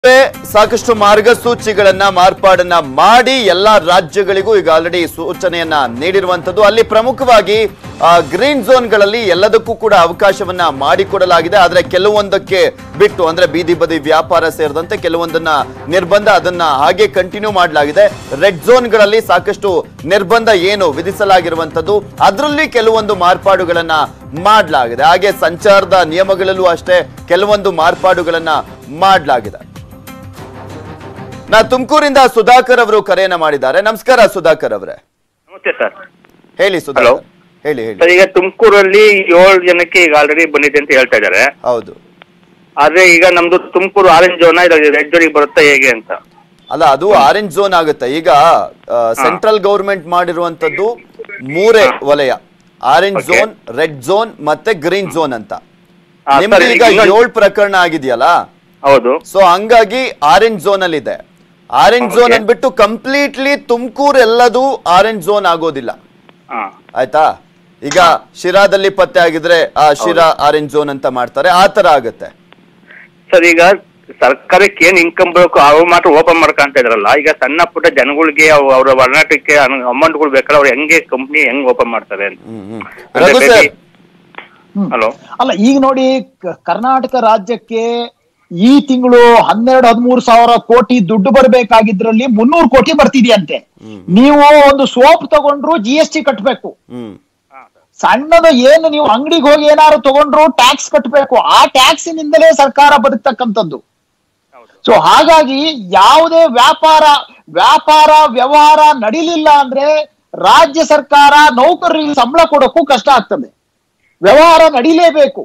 ಸಾಕಷ್ಟು ಮಾರ್ಗಸೂಚಿಗಳನ್ನ ಮಾರ್ಪಾಡನ್ನ ಮಾಡಿ ಎಲ್ಲಾ ರಾಜ್ಯಗಳಿಗೂ ಈಗ ಆಲ್ರೆಡಿ ಸೂಚನೆಯನ್ನ ನೀಡಿರುವಂತದ್ದು ಅಲ್ಲಿ ಪ್ರಮುಖವಾಗಿ ಗ್ರೀನ್ ಝೋನ್ಗಳಲ್ಲಿ ಎಲ್ಲದಕ್ಕೂ ಕೂಡ ಅವಕಾಶವನ್ನ ಮಾಡಿಕೊಡಲಾಗಿದೆ ಆದ್ರೆ ಕೆಲವೊಂದಕ್ಕೆ ಬಿಟ್ಟು ಅಂದ್ರೆ ಬೀದಿ ಬದಿ ವ್ಯಾಪಾರ ಸೇರಿದಂತೆ ಕೆಲವೊಂದನ್ನ ನಿರ್ಬಂಧ ಅದನ್ನ ಹಾಗೆ ಕಂಟಿನ್ಯೂ ಮಾಡಲಾಗಿದೆ ರೆಡ್ ಝೋನ್ಗಳಲ್ಲಿ ಸಾಕಷ್ಟು ನಿರ್ಬಂಧ ಏನು ವಿಧಿಸಲಾಗಿರುವಂತದ್ದು ಅದರಲ್ಲಿ ಕೆಲವೊಂದು ಮಾರ್ಪಾಡುಗಳನ್ನ ಮಾಡಲಾಗಿದೆ ಹಾಗೆ ಸಂಚಾರದ ನಿಯಮಗಳಲ್ಲೂ ಅಷ್ಟೇ ಕೆಲವೊಂದು ಮಾರ್ಪಾಡುಗಳನ್ನ ಮಾಡಲಾಗಿದೆ ನಾ ತುಮಕೂರಿಂದ ಸುಧಾಕರ್ ಅವರು ಕರೆಯನ್ನ ಮಾಡಿದ್ದಾರೆ ನಮಸ್ಕಾರ ಸುಧಾಕರ್ ಅವರೇ ನಮಸ್ತೆ ಸರ್ ಹೇಳಿ ಸುಧಾಕರ್ ಹೇಳಿ ಹೇಳಿ ಸರ್ ಈಗ ತುಮಕೂರಲ್ಲಿ ಏಳು ಜನಕ್ಕೆ ಈಗ ಆಲ್ರೆಡಿ ಬಂದಿದೆ ಅಂತ ಹೇಳ್ತಾ ಇದ್ದಾರೆ ಹೌದು ಆದ್ರೆ ಈಗ ನಮ್ದು ತುಮಕೂರು ಆರೆಂಜ್ ಜೋನ ಇಲ್ಲ ರೆಡ್ ಜೋನಿಗೆ ಬರುತ್ತಾ ಹೇಗೆ ಅಂತ ಅಲ್ಲ ಅದು ಆರೆಂಜ್ ಝೋನ್ ಆಗುತ್ತೆ ಈಗ ಸೆಂಟ್ರಲ್ ಗೌರ್ಮೆಂಟ್ ಮಾಡಿರುವಂತದ್ದು ಮೂರೇ ವಲಯ orange Okay. Zone red zone ಮತ್ತೆ ಗ್ರೀನ್ ಝೋನ್ ಅಂತ ಆ, ನಿಮ್ದು ಸರಿ, ಈಗ ಇನ್ನೊಂದು- ಏಳು ಪ್ರಕರಣ ಆಗಿದೆಯಲ್ಲ ಹೌದು ಸೊ ಹಂಗಾಗಿ ಆರೆಂಜ್ ಝೋನ್ ಅಲ್ಲಿ ಇದೆ ಆರೆಂಜ್ ಝೋನ್ Okay. ಅಂದ್ಬಿಟ್ಟು ಕಂಪ್ಲೀಟ್ಲಿ ತುಮಕೂರು ಎಲ್ಲದೂ ಆರೆಂಜ್ ಝೋನ್ ಆಗೋದಿಲ್ಲ ಹಾ ಆಯ್ತಾ ಈಗ ಶಿರಾದಲ್ಲಿ ಪತ್ತೆ ಆಗಿದ್ರೆ ಆ ಶಿರಾ ಆರೆಂಜ್ ಝೋನ್ ಅಂತ ಮಾಡ್ತಾರೆ ಆ ತರ ಆಗುತ್ತೆ ಸರ್ ಈಗ ಸರ್ಕಾರಕ್ಕೆ ಏನ್ ಇನ್ಕಮ್ ಬೇಕು ಅವು ಮಾತ್ರ ಓಪನ್ ಮಾಡ್ಕೊಂತ ಇದ್ರಲ್ಲ ಈಗ ಸಣ್ಣ ಪುಟ್ಟ ಜನಗಳಿಗೆ ಅವ್- ಅವ್ರ ಒಡನಾಟಕ್ಕೆ ಅಮೌಂಟ್ಗಳು ಬೇಕಲ್ಲ ಅವ್ರು ಹೆಂಗೆ ಕಂಪ್ನಿ ಹೆಂಗ್ ಓಪನ್ ಮಾಡ್ತಾರೆ ಅಂತ ಹ್ಮ್ ಹ್ಮ್ ರಘು ಸರ್ ಹಲೋ ಅಲ್ಲ ಈಗ ನೋಡಿ ಕ- ಕರ್ನಾಟಕ ರಾಜ್ಯಕ್ಕೆ ಈ ತಿಂಗಳು ಹನ್ನೆರಡು ಹದಿಮೂರು ಸಾವಿರ ಕೋಟಿ ದುಡ್ಡು ಬರಬೇಕಾಗಿದ್ರಲ್ಲಿ ಮುನ್ನೂರು ಕೋಟಿ ಬರ್ತಿದೆಯಂತೆ ನೀವು ಒಂದು ಸೋಪ್ ತಗೊಂಡ್ರು ಜಿ ಎಸ್ ಟಿ ಕಟ್ಟಬೇಕು ಹ್ಮ್ ಸಣ್ಣದು ಏನು ನೀವು ಅಂಗಡಿಗೆ ಹೋಗಿ ಏನಾದ್ರು ತಗೊಂಡ್ರು ಟ್ಯಾಕ್ಸ್ ಕಟ್ಟಬೇಕು ಆ ಟ್ಯಾಕ್ಸಿನಿಂದಲೇ ಸರ್ಕಾರ ಬದುಕ್ತಕ್ಕಂಥದ್ದು ಸೊ ಹಾಗಾಗಿ ಯಾವುದೇ ವ್ಯಾಪಾರ ವ್ಯಾಪಾರ ವ್ಯವಹಾರ ನಡಿಲಿಲ್ಲ ಅಂದ್ರೆ ರಾಜ್ಯ ಸರ್ಕಾರ ನೌಕರರಿಗೆ ಸಂಬಳ ಕೊಡೋಕ್ಕೂ ಕಷ್ಟ ಆಗ್ತದೆ ವ್ಯವಹಾರ ನಡಿಲೇಬೇಕು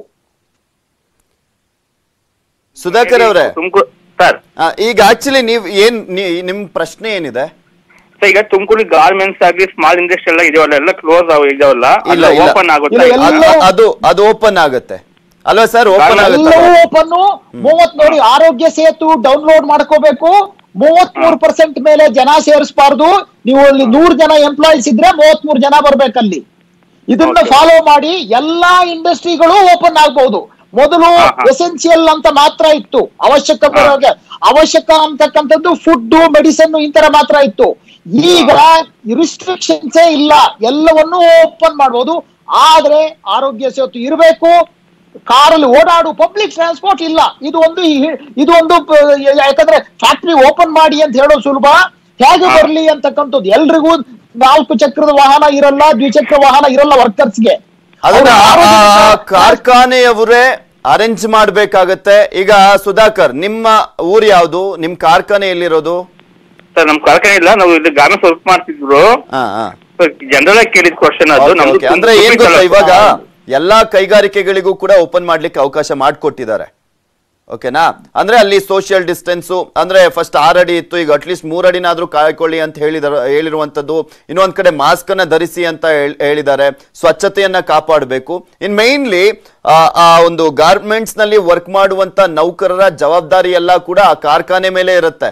ಸುಧಾಕರ್ ಅವರೇ ತುಮಕೂರು ಸರ್ ಈಗ ಆಕ್ಚುಲಿ ನೀವ್ ಏನ್ ನೀ- ನಿಮ್ ಪ್ರಶ್ನೆ ಏನಿದೆ ಸರ್ ಈಗ ತುಮಕೂರು ಗಾರ್ಮೆಂಟ್ಸ್ ಆಗಲಿ ಸ್ಮಾಲ್ ಇಂಡಸ್ಟ್ರಿ ಎಲ್ಲ ಇದೆಯಲ್ಲ ಎಲ್ಲ ಕ್ಲೋಸ್ ಇದಾವಲ್ಲ ಇಲ್ಲ ಇಲ್ಲ ಇಲ್ಲ ಓಪನ್ ಆಗುತ್ತೆ ಇಲ್ಲ, ಎಲ್ಲ- ಅದ್- ಅದು ಅದು ಓಪನ್ ಆಗುತ್ತೆ ಅಲ್ವಾ ಸರ್ ಓಪನ್ ಆಗುತ್ತೆ ಎಲ್ಲವೂ ಓಪನ್ ಮೂವತ್ ನೋಡಿ ಆರೋಗ್ಯ ಸೇತು ಡೌನ್ಲೋಡ್ ಮಾಡ್ಕೋಬೇಕು ಮೂವತ್ ಮೂರು ಪರ್ಸೆಂಟ್ ಮೇಲೆ ಜನ ಸೇರಿಸಬಾರ್ದು ನೀವು ಅಲ್ಲಿ ನೂರ್ ಜನ ಎಂಪ್ಲಾಯೀಸ್ ಇದ್ರೆ ಮೂವತ್ ಮೂರು ಜನ ಬರ್ಬೇಕಲ್ಲಿ ಇದನ್ನ Okay. ಫಾಲೋ ಮಾಡಿ ಎಲ್ಲಾ ಇಂಡಸ್ಟ್ರಿಗಳು ಓಪನ್ ಆಗ್ಬಹುದು ಮೊದಲು ಹಾ, ಹಾ. ಎಸೆನ್ಸಿಯಲ್ ಅಂತ ಮಾತ್ರ ಇತ್ತು ಅವಶ್ಯಕ ಬರೋಗೆ ಅವಶ್ಯಕ ಅಂತಕ್ಕಂಥದ್ದು ಫುಡ್ ಮೆಡಿಸನ್ ಇಂತರ ಮಾತ್ರ ಇತ್ತು ಈಗ ರಿಸ್ಟ್ರಿಕ್ಷನ್ಸೇ ಇಲ್ಲ ಎಲ್ಲವನ್ನೂ ಓಪನ್ ಮಾಡ್ಬೋದು ಆದ್ರೆ ಆರೋಗ್ಯ ಸೇತು ಇರಬೇಕು ಕಾರಲ್ಲಿ ಓಡಾಡು ಪಬ್ಲಿಕ್ ಟ್ರಾನ್ಸ್ಪೋರ್ಟ್ ಇಲ್ಲ ಇದು ಒಂದು ಈ- ಇದು ಒಂದು ಪ- ಯಾಕಂದ್ರೆ ಫ್ಯಾಕ್ಟ್ರಿ ಓಪನ್ ಮಾಡಿ ಅಂತ ಹೇಳೋದು ಸುಲಭ ಹೇಗೆ ಬರ್ಲಿ ಅಂತಕ್ಕಂಥದ್ದು ಎಲ್ರಿಗೂ ನಾಲ್ಕು ಚಕ್ರದ ವಾಹನ ಇರಲ್ಲ ದ್ವಿಚಕ್ರ ವಾಹನ ಇರಲ್ಲ ವರ್ಕರ್ಸ್ಗೆ ಅದನ್ನ ಅವ್ರ ಆ- ಆ ಆರೋಗ್ಯ- ಕಾರ್ಖಾನೆಯವರೇ ಅರೇಂಜ್ ಮಾಡ್ಬೇಕಾಗತ್ತೆ ಈಗ ಸುಧಾಕರ್ ನಿಮ್ಮ ಊರ್ ಯಾವ್ದು ನಿಮ್ ಕಾರ್ಖಾನೆ ಎಲ್ಲಿರೋದು ಸರ್ ನಮ್ ಕಾರ್ಖಾನೆ ಇಲ್ಲ ನಾವು ಇಲ್ಲಿ ಗಾರ್ಮೆಂಟ್ಸ್ ವರ್ಕ್ ಮಾಡ್ತಿದ್ರು ಹಾ ಹಾ ಜನರಲ್ ಆಗಿ ಕೇಳಿದ ಕ್ವಶನ್ ಅದು Okay, ನಮ್ದು okay. ಅಂದ್ರೆ ಏನ್ ತುಮಕೂರು ಗೊತ್ತಾ ಇವಾಗ ತಾಲೂಕು. ಎಲ್ಲಾ ಕೈಗಾರಿಕೆಗಳಿಗೂ ಕೂಡ ಓಪನ್ ಮಾಡ್ಲಿಕ್ಕೆ ಅವಕಾಶ ಮಾಡಿಕೊಟ್ಟಿದ್ದಾರೆ ಓಕೆನಾ ಅಂದ್ರೆ ಅಲ್ಲಿ ಸೋಷಿಯಲ್ ಡಿಸ್ಟೆನ್ಸ್ ಅಂದ್ರೆ ಫಸ್ಟ್ ಆರಡಿ ಇತ್ತು ಈಗ ಅಟ್ಲೀಸ್ಟ್ ಮೂರಡಿನಾದ್ರೂ ಕಾಯ್ಕೊಳ್ಳಿ ಅಂತ ಹೇಳಿದಾರೆ ಹೇಳಿರುವಂತದ್ದು ಇನ್ನೊಂದ್ ಕಡೆ ಮಾಸ್ಕ್ ಅನ್ನ ಧರಿಸಿ ಅಂತ ಹೇಳ್- ಹೇಳಿದ್ದಾರೆ ಸ್ವಚ್ಛತೆಯನ್ನ ಕಾಪಾಡಬೇಕು ಇನ್ ಮೈನ್ಲಿ ಆ ಒಂದು ಗಾರ್ಮೆಂಟ್ಸ್ ನಲ್ಲಿ ವರ್ಕ್ ಮಾಡುವಂತ ನೌಕರರ ಜವಾಬ್ದಾರಿ ಎಲ್ಲ ಕೂಡ ಆ ಕಾರ್ಖಾನೆ ಮೇಲೆ ಇರುತ್ತೆ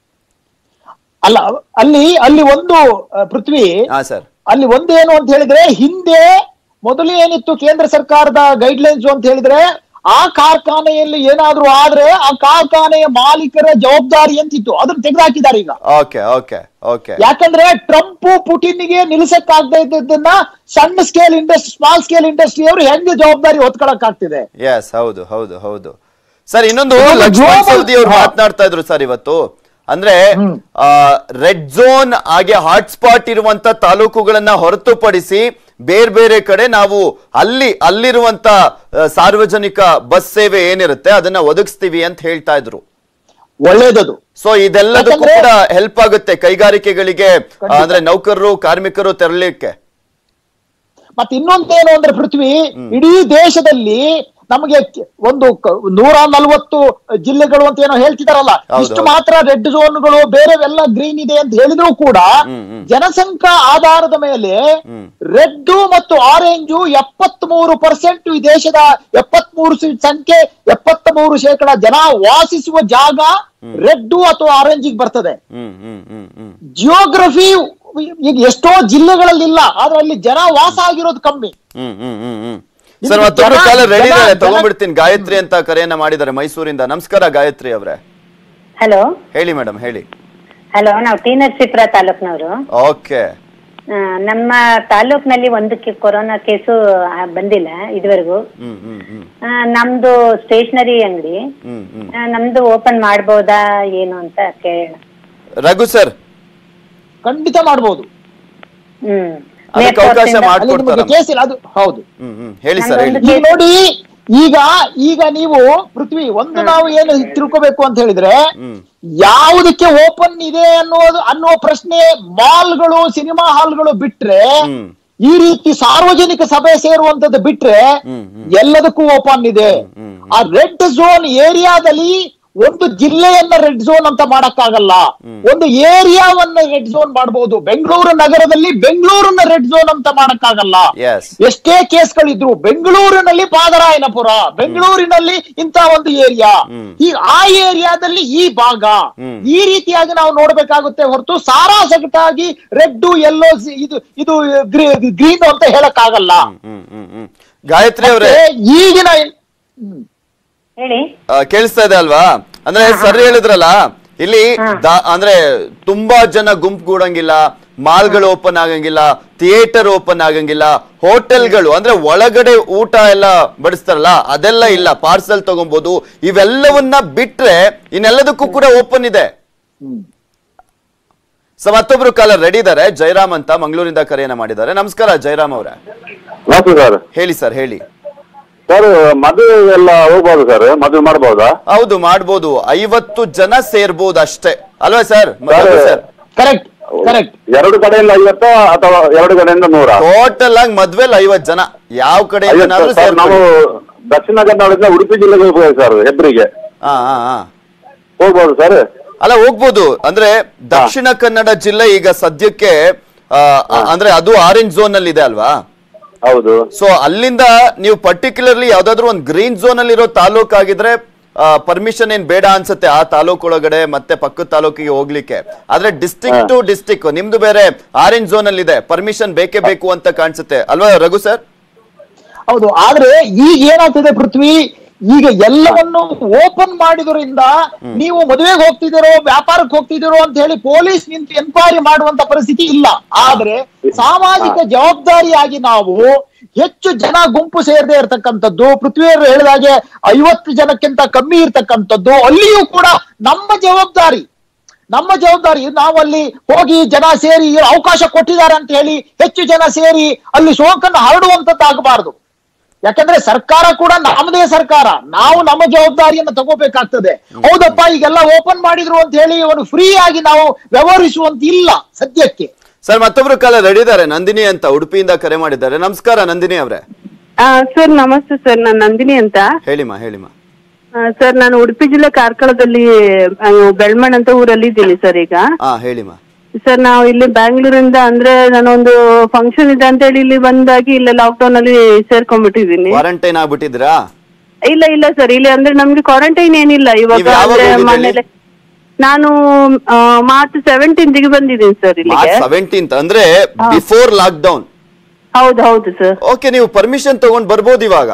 ಅಲ್ಲ ಅಲ್ಲಿ ಅಲ್ಲಿ ಒಂದು ಆ, ಪೃಥ್ವಿ ಹಾ ಸರ್ ಅಲ್ಲಿ ಒಂದೇನು ಅಂತ ಹೇಳಿದ್ರೆ ಹಿಂದೆ ಮೊದಲು ಏನಿತ್ತು ಕೇಂದ್ರ ಸರ್ಕಾರದ ಗೈಡ್ಲೈನ್ಸ್ ಅಂತ ಹೇಳಿದ್ರೆ ಆ ಕಾರ್ಖಾನೆಯಲ್ಲಿ ಏನಾದ್ರೂ ಆದ್ರೆ ಆ ಕಾರ್ಖಾನೆಯ ಮಾಲೀಕರ ಜವಾಬ್ದಾರಿ ಅಂತಿತ್ತು ಅದನ್ನ ತೆಗೆದುಹಾಕಿದ್ದಾರೆ ಈಗ ಓಕೆ ಓಕೆ ಓಕೆ ಯಾಕಂದ್ರೆ ಟ್ರಂಪ್ ಪುಟಿನ್ಗೆ ನಿಲ್ಲಿಸಕ್ಕಾಗದೇ ಇದ್ದದನ್ನ ಸಣ್ಣ scale industry small scale industry ಅವರು ಹೆಂಗೆ ಜವಾಬ್ದಾರಿ ಹೊತ್ಕೊಳಕ್ ಆಗ್ತಿದೆ ಎಸ್ ಹೌದು ಹೌದು ಹೌದು ಸರ್ ಇನ್ನೊಂದು ಇದೊಂದು ಲಕ್ಷ್ಮಣ್ global- ಸವದಿ ಅವ್ರು ಹಾ. ಮಾತನಾಡ್ತಾ ಇದ್ರು ಸರ್ ಇವತ್ತು ಅಂದ್ರೆ ಹ್ಮ್. ರೆಡ್ ಝೋನ್ ಹಾಗೆ ಹಾಟ್ಸ್ಪಾಟ್ ಇರುವಂತ ತಾಲೂಕುಗಳನ್ನ ಹೊರತುಪಡಿಸಿ ಬೇರೆ ಬೇರೆ ಕಡೆ ನಾವು ಅಲ್ಲಿ ಅಲ್ಲಿರುವಂತ ಆ, ಸಾರ್ವಜನಿಕ ಬಸ್ ಸೇವೆ ಏನಿರುತ್ತೆ ಅದನ್ನ ಒದಗಿಸ್ತೀವಿ ಅಂತ ಹೇಳ್ತಾ ಇದ್ರು ಒಳ್ಳೇದದು ಸೊ ಇದೆಲ್ಲದಕ್ಕೂ ಯಾಕಂದ್ರೆ- ಕೂಡ ಹೆಲ್ಪ್ ಆಗುತ್ತೆ ಕೈಗಾರಿಕೆಗಳಿಗೆ ಆ, ಅಂದ್ರೆ ನೌಕರರು ಕಾರ್ಮಿಕರು ತೆರಳಿಕ್ಕೆ ಮತ್ತೆ ಇನ್ನೊಂದೇನು ಅಂದ್ರೆ ಪೃಥ್ವಿ ಇಡೀ ದೇಶದಲ್ಲಿ ನಮಗೆ ಕೆ- ಒಂದು ಕ- ನೂರ ನಲ್ವತ್ತು ಜಿಲ್ಲೆಗಳು ಅಂತ ಏನೋ ಹೇಳ್ತಿದಾರಲ್ಲ ಹೌದು, ಇಷ್ಟು ಹೌದು. ಮಾತ್ರ ರೆಡ್ ಝೋನ್ಗಳು ಬೇರೆವೆಲ್ಲ ಗ್ರೀನ್ ಇದೆ ಅಂತ ಹೇಳಿದ್ರು ಕೂಡ ಹ್ಮ್, ಹ್ಮ್. ಜನಸಂಖ್ಯಾ ಆಧಾರದ ಮೇಲೆ ಹ್ಮ್. ರೆಡ್ ಮತ್ತು ಆರೆಂಜು ಎಪ್ಪತ್ತ್ ಮೂರು ಪರ್ಸೆಂಟ್ ಈ ದೇಶದ ಎಪ್ಪತ್ತ್ ಮೂರು ಸಂಖ್ಯೆ ಎಪ್ಪತ್ತ್ ಮೂರು ಶೇಕಡ ಜನ ವಾಸಿಸುವ ಜಾಗ ರೆಡ್ ಅಥವಾ ಆರೆಂಜಿಗೆ ಬರ್ತದೆ ಹ್ಮ್ ಹ್ಮ್ ಹ್ಮ್ ಹ್ಮ್ ಜಿಯೋಗ್ರಫಿ ಈಗ ಎಷ್ಟೋ ಜಿಲ್ಲೆಗಳಲ್ಲಿ ಇಲ್ಲ ಆದ್ರೆ ಅಲ್ಲಿ ಜನ ವಾಸ ಆಗಿರೋದು ಕಮ್ಮಿ ಹ್ಮ್ ಹ್ಮ್ ಹ್ಮ್ ಹ್ಮ್ ನಿಮ್ಗೆ ಸರ್ ಮತ್ತೊಬ್ರು ಜನ- ಕಾಲ ರೆಡಿ ಜನ- ಇದ್ದಾರೆ ಜನ- ತಗೊಂಡ್ಬಿಡ್ತೀನಿ ಗಾಯತ್ರಿ ಅಂತ ಕರೆಯನ್ನ ಮಾಡಿದ್ದಾರೆ ಮೈಸೂರಿಂದ ನಮಸ್ಕಾರ ಗಾಯತ್ರಿ ಅವರೇ ಹಲೋ ಹೇಳಿ ಮೇಡಮ್ ಹೇಳಿ ಹಲೋ ನಾವು ಟಿ ನರಸೀಪುರ ತಾಲೂಕ್ನವರು ಓಕೆ ಆ, ನಮ್ಮ ತಾಲೂಕ್ನಲ್ಲಿ ಒಂದು ಕೇ- ಕೊರೋನಾ ಕೇಸು ಆ, ಬಂದಿಲ್ಲ ಇದುವರೆಗೂ ಹ್ಮ್ ಹ್ಮ್ ಹ್ಮ್ ಆ, ನಮ್ದು ಸ್ಟೇಷನರಿ ಅಂಗಡಿ ಹ್ಮ್ ಹ್ಮ್ ಆ, ನಮ್ದು ಓಪನ್ ಮಾಡ್ಬೋದಾ ಏನು ಅಂತ ಕೇಳೋಣ ರಘು ಸರ್ ಖಂಡಿತ ಮಾಡ್ಬೋದು ಹ್ಮ್ ಅದಕ್ಕೆ ಅವಕಾಶ ನೇರ್ಪೋರ್ಟಿಂದ- ಅಲ್ಲಿ ಮಾಡ್ಕೊಡ್ತಾರ ನಿಮಗೆ ಕೇಸ್ ಇಲ್ಲ ಅದು ಹೌದು ಹ್ಮ್ ಹ್ಮ್ ಹೇಳಿ ಸರ್ ಹೇಳಿ ನಂದೊಂದು ಈಗ ನೋಡಿ ಈಗ ಈಗ ನೀವು ಪೃಥ್ವಿ ಒಂದು ನಾವು ಏನು ತಿಳ್ಕೋಬೇಕು ಅಂತ ಹೇಳಿದ್ರೆ ಹ್ಮ್ ಯಾವುದಕ್ಕೆ ಓಪನ್ ಇದೆ ಅನ್ನೋದು ಅನ್ನುವ ಪ್ರಶ್ನೆ ಮಾಲ್ಗಳು ಸಿನಿಮಾ ಹಾಲ್ಗಳು ಬಿಟ್ರೆ ಹ್ಮ್ ಈ ರೀತಿ ಸಾರ್ವಜನಿಕ ಸಭೆ ಸೇರುವಂತದ್ದು ಬಿಟ್ರೆ ಹ್ಮ್, ಹ್ಮ್. ಎಲ್ಲದಕ್ಕೂ ಓಪನ್ ಇದೆ ಹ್ಮ್, ಹ್ಮ್. ಆ ರೆಡ್ ಝೋನ್ ಏರಿಯಾದಲ್ಲಿ ಒಂದು ಜಿಲ್ಲೆಯನ್ನ ರೆಡ್ ಝೋನ್ ಅಂತ ಮಾಡಕ್ಕಾಗಲ್ಲ ಒಂದು ಏರಿಯಾವನ್ನ ರೆಡ್ ಝೋನ್ ಮಾಡಬಹುದು ಬೆಂಗಳೂರು ನಗರದಲ್ಲಿ ಬೆಂಗಳೂರನ್ನ ರೆಡ್ ಝೋನ್ ಅಂತ ಮಾಡಕ್ಕಾಗಲ್ಲ ಎಸ್ ಎಷ್ಟೇ ಕೇಸ್ಗಳಿದ್ರು ಬೆಂಗಳೂರಿನಲ್ಲಿ ಪಾದರಾಯನಪುರ ಬೆಂಗಳೂರಿನಲ್ಲಿ ಇಂತ ಒಂದು ಏರಿಯಾ ಹ್ಮ್. ಈ ಆ ಏರಿಯಾದಲ್ಲಿ ಈ ಭಾಗ ಹ್ಮ್. ಈ ರೀತಿಯಾಗಿ ನಾವು ನೋಡ್ಬೇಕಾಗುತ್ತೆ ಹೊರತು ಸಾರಾ ಸಗಟಾಗಿ ರೆಡ್ ಎಲ್ಲೋ ಇದು ಇದು ಗ್ರೀನ್ ಅಂತ ಹೇಳಕ್ಕಾಗಲ್ಲ ಹ್ಮ್ ಹ್ಮ್ ಹ್ಮ್ ಗಾಯತ್ರಿ ಅವರೇ ಮತ್ತೆ ಈಗಿನ ಹ್ಮ್. ಹೇಳಿ ಆ, ಕೇಳಿಸ್ತಾ ಇದೆ ಅಲ್ವಾ ಅಂದ್ರೆ ಸರ್ ಹೇಳಿದ್ರಲ್ಲ ಇಲ್ಲಿ ದಾ- ಅಂದ್ರೆ ತುಂಬಾ ಜನ ಗುಂಪುಗೂಡಂಗಿಲ್ಲ ಮಾಲ್ಗಳು ಓಪನ್ ಆಗಂಗಿಲ್ಲ ಥಿಯೇಟರ್ ಓಪನ್ ಆಗಂಗಿಲ್ಲ ಹೋಟೆಲ್ಗಳು ಅಂದ್ರೆ ಒಳಗಡೆ ಊಟ ಎಲ್ಲ ಬಡಿಸ್ತಾರಲ್ಲ ಅದೆಲ್ಲ ಇಲ್ಲ ಪಾರ್ಸೆಲ್ ತಗೊಬಹುದು ಇವೆಲ್ಲವನ್ನ ಬಿಟ್ರೆ ಇನ್ನೆಲ್ಲದಕ್ಕೂ ಕೂಡ ಓಪನ್ ಇದೆ ಹ್ಮ್. ಸೊ ಮತ್ತೊಬ್ರು ಕಾಲರ್ ರೆಡಿ ಇದ್ದಾರೆ ಜಯರಾಮ್ ಅಂತ ಮಂಗಳೂರಿಂದ ಕರೆಯನ್ನ ಮಾಡಿದ್ದಾರೆ ನಮಸ್ಕಾರ ಜಯರಾಮ್ ಅವರೇ ನಮಸ್ತೆ ಸರ್ ಹೇಳಿ ಸರ್ ಹೇಳಿ ಸರ್ ಮದುವೆ ಎಲ್ಲ ಹೋಗ್ಬೋದು ಸರ್ ಮದುವೆ ಮಾಡ್ಬೋದಾ ಹೌದು ಮಾಡ್ಬೋದು ಐವತ್ತು ಜನ ಸೇರ್ಬೋದು ಅಷ್ಟೇ ಅಲ್ವಾ ಸರ್ ಸರ್ ಕರೆಕ್ಟ್ ಕರೆಕ್ಟ್ ಎರಡು ಕಡೆಯಿಂದ ಐವತ್ತ ಅಥವಾ ಎರಡು ಕಡೆಯಿಂದ ನೂರ ಟೋಟಲ್ ಆಗಿ ಮದ್ವೆಲ್ ಐವತ್ ಜನ ಯಾವ ಕಡೆಯಿಂದನಾದ್ರೂ ಸರ್ ನಾವು ಸೇರ್ಕೊಳ್ಳಿ ದಕ್ಷಿಣ ಕನ್ನಡದಿಂದ ಉಡುಪಿ ಜಿಲ್ಲೆಗೆ ಹೋಗ್ಬೋದು ಸರ್ ಹೆಬ್ರಿಗೆ ಹಾ ಹಾ ಹಾ ಹೋಗ್ಬೋದು ಸರ್ ಅಲ್ಲ ಹೋಗ್ಬೋದು ಅಂದ್ರೆ ದಕ್ಷಿಣ ಕನ್ನಡ ಜಿಲ್ಲೆ ಈಗ ಸದ್ಯಕ್ಕೆ ಆ, ಅಂದ್ರೆ ಅದು ಆರೆಂಜ್ ಝೋನ್ ಅಲ್ಲಿ ಇದೆ ಅಲ್ವಾ ಹೌದು ಸೊ ಅಲ್ಲಿಂದ ನೀವು ಪರ್ಟಿಕ್ಯುಲರ್ಲಿ ಯಾವ್ದಾದ್ರು ಒಂದು ಗ್ರೀನ್ ಝೋನ್ ಅಲ್ಲಿ ಇರೋ ತಾಲೂಕ್ ಆಗಿದ್ರೆ ಪರ್ಮಿಷನ್ ಏನ್ ಬೇಡ ಅನ್ಸುತ್ತೆ ಆ ತಾಲೂಕ್ ಒಳಗಡೆ ಮತ್ತೆ ಪಕ್ಕದ ತಾಲೂಕಿಗೆ ಹೋಗ್ಲಿಕ್ಕೆ ಆದ್ರೆ ಡಿಸ್ಟಿಕ್ ಟು ಡಿಸ್ಟಿಕ್ ನಿಮ್ದು ಬೇರೆ ಆರೆಂಜ್ ಝೋನ್ ಅಲ್ಲಿ ಇದೆ ಪರ್ಮಿಷನ್ ಬೇಕೇ ಬೇಕು ಅಂತ ಕಾಣಿಸುತ್ತೆ ಅಲ್ವಾ ರಘು ಸರ್ ಹೌದು ಆದ್ರೆ ಈಗ ಏನಾಗ್ತಿದೆ ಪೃಥ್ವಿ ಈಗ ಎಲ್ಲವನ್ನು ಓಪನ್ ಮಾಡಿದ್ರಿಂದ ನೀವು ಮದುವೆಗೆ ಹೋಗ್ತಿದ್ದೀರೋ ವ್ಯಾಪಾರಕ್ಕೆ ಹೋಗ್ತಿದ್ದೀರೋ ಅಂತ ಹೇಳಿ ಪೊಲೀಸ್ ನಿಂತು ಎನ್ಕ್ವೈರಿ ಮಾಡುವಂತ ಪರಿಸ್ಥಿತಿ ಇಲ್ಲ ಆದ್ರೆ ಸಾಮಾಜಿಕ ಜವಾಬ್ದಾರಿಯಾಗಿ ನಾವು ಹೆಚ್ಚು ಜನ ಗುಂಪು ಸೇರದೆ ಇರತಕ್ಕಂಥದ್ದು ಪೃಥ್ವಿಯವರು ಹೇಳಿದಾಗೆ ಐವತ್ತು ಜನಕ್ಕಿಂತ ಕಮ್ಮಿ ಇರ್ತಕ್ಕಂಥದ್ದು ಅಲ್ಲಿಯೂ ಕೂಡ ನಮ್ಮ ಜವಾಬ್ದಾರಿ ನಮ್ಮ ಜವಾಬ್ದಾರಿ ನಾವು ಅಲ್ಲಿ ಹೋಗಿ ಜನ ಸೇರಿ ಅವಕಾಶ ಕೊಟ್ಟಿದ್ದಾರೆ ಅಂತ ಹೇಳಿ ಹೆಚ್ಚು ಜನ ಸೇರಿ ಅಲ್ಲಿ ಸೋಂಕನ್ನು ಹರಡುವಂತದ್ದಾಗಬಾರದು ಯಾಕಂದ್ರೆ ಸರ್ಕಾರ ಕೂಡ ನಮ್ಮದೇ ಸರ್ಕಾರ ನಾವು ನಮ್ಮ ಜವಾಬ್ದಾರಿಯನ್ನು ತಗೋಬೇಕಾಗ್ತದೆ ಹೌದಪ್ಪ ಈಗೆಲ್ಲ ಓಪನ್ ಮಾಡಿದ್ರು ಅಂತ ಹೇಳಿ ಅವನು ಫ್ರೀ ಆಗಿ ನಾವು ವ್ಯವಹರಿಸುವಂತ ಇಲ್ಲ ಸದ್ಯಕ್ಕೆ ಸರ್ ಮತ್ತೊಬ್ರು ಕಾಲ ರೆಡಿ ಇದ್ದಾರೆ ನಂದಿನಿ ಅಂತ ಉಡುಪಿಯಿಂದ ಕರೆ ಮಾಡಿದ್ದಾರೆ ನಮಸ್ಕಾರ ನಂದಿನಿ ಅವರೇ ಸರ್ ನಮಸ್ತೆ ಸರ್ ನಾನು ನಂದಿನಿ ಅಂತ ಹೇಳಿಮಾ ಹೇಳಿಮಾ ಸರ್ ನಾನು ಉಡುಪಿ ಜಿಲ್ಲೆ ಕಾರ್ಕಳದಲ್ಲಿ ಆ, ಬೆಳ್ಮಣ್ ಅಂತ ಊರಲ್ಲಿ ಇದ್ದೀನಿ ಸರ್ ಈಗ ಹಾ ಹೇಳಿಮಾ ಸರ್ ನಾವು ಇಲ್ಲಿ ಬ್ಯಾಂಗ್ಳೂರಿಂದ ಅಂದ್ರೆ ನಾನೊಂದು ಫಂಕ್ಷನ್ ಇದೆ ಅಂತ ಹೇಳಿ ಇಲ್ಲಿ ಬಂದಾಗಿ ಇಲ್ಲ ಲಾಕ್ಡೌನ್ ಅಲ್ಲಿ ಸೇರ್ಕೊಂಡ್ಬಿಟ್ಟಿದ್ದೀನಿ ಕ್ವಾರಂಟೈನ್ ಆಗ್ಬಿಟ್ಟಿದ್ರಾ ಇಲ್ಲ ಇಲ್ಲ ಸರ್ ಇಲ್ಲಿ ಅಂದ್ರೆ ನಮ್ಗೆ ಕ್ವಾರಂಟೈನ್ ಏನಿಲ್ಲ ಇವಾಗ ನೀವ್ ಯಾವಾಗ ಅಂದ್ರೆ ಹೋಗಿದ್ರಿ ಮನೇಲೆ ನಾನು ಮಾರ್ಚ್ ಸೆವೆಂಟೀನ್ತ್ಗೆ ಬಂದಿದ್ದೀನಿ ಸರ್ ಇಲ್ಲಿಗೆ ಮಾರ್ಚ್ ಸೆವೆಂಟೀನ್ತ್ ಅಂದ್ರೆ ಬಿಫೋರ್ ಲಾಕ್ ಡೌನ್ ಹೌದು ಹೌದು ಸರ್ ಓಕೆ ನೀವು ಪರ್ಮಿಷನ್ ತಗೊಂಡ್ ಬರ್ಬೋದು ಇವಾಗ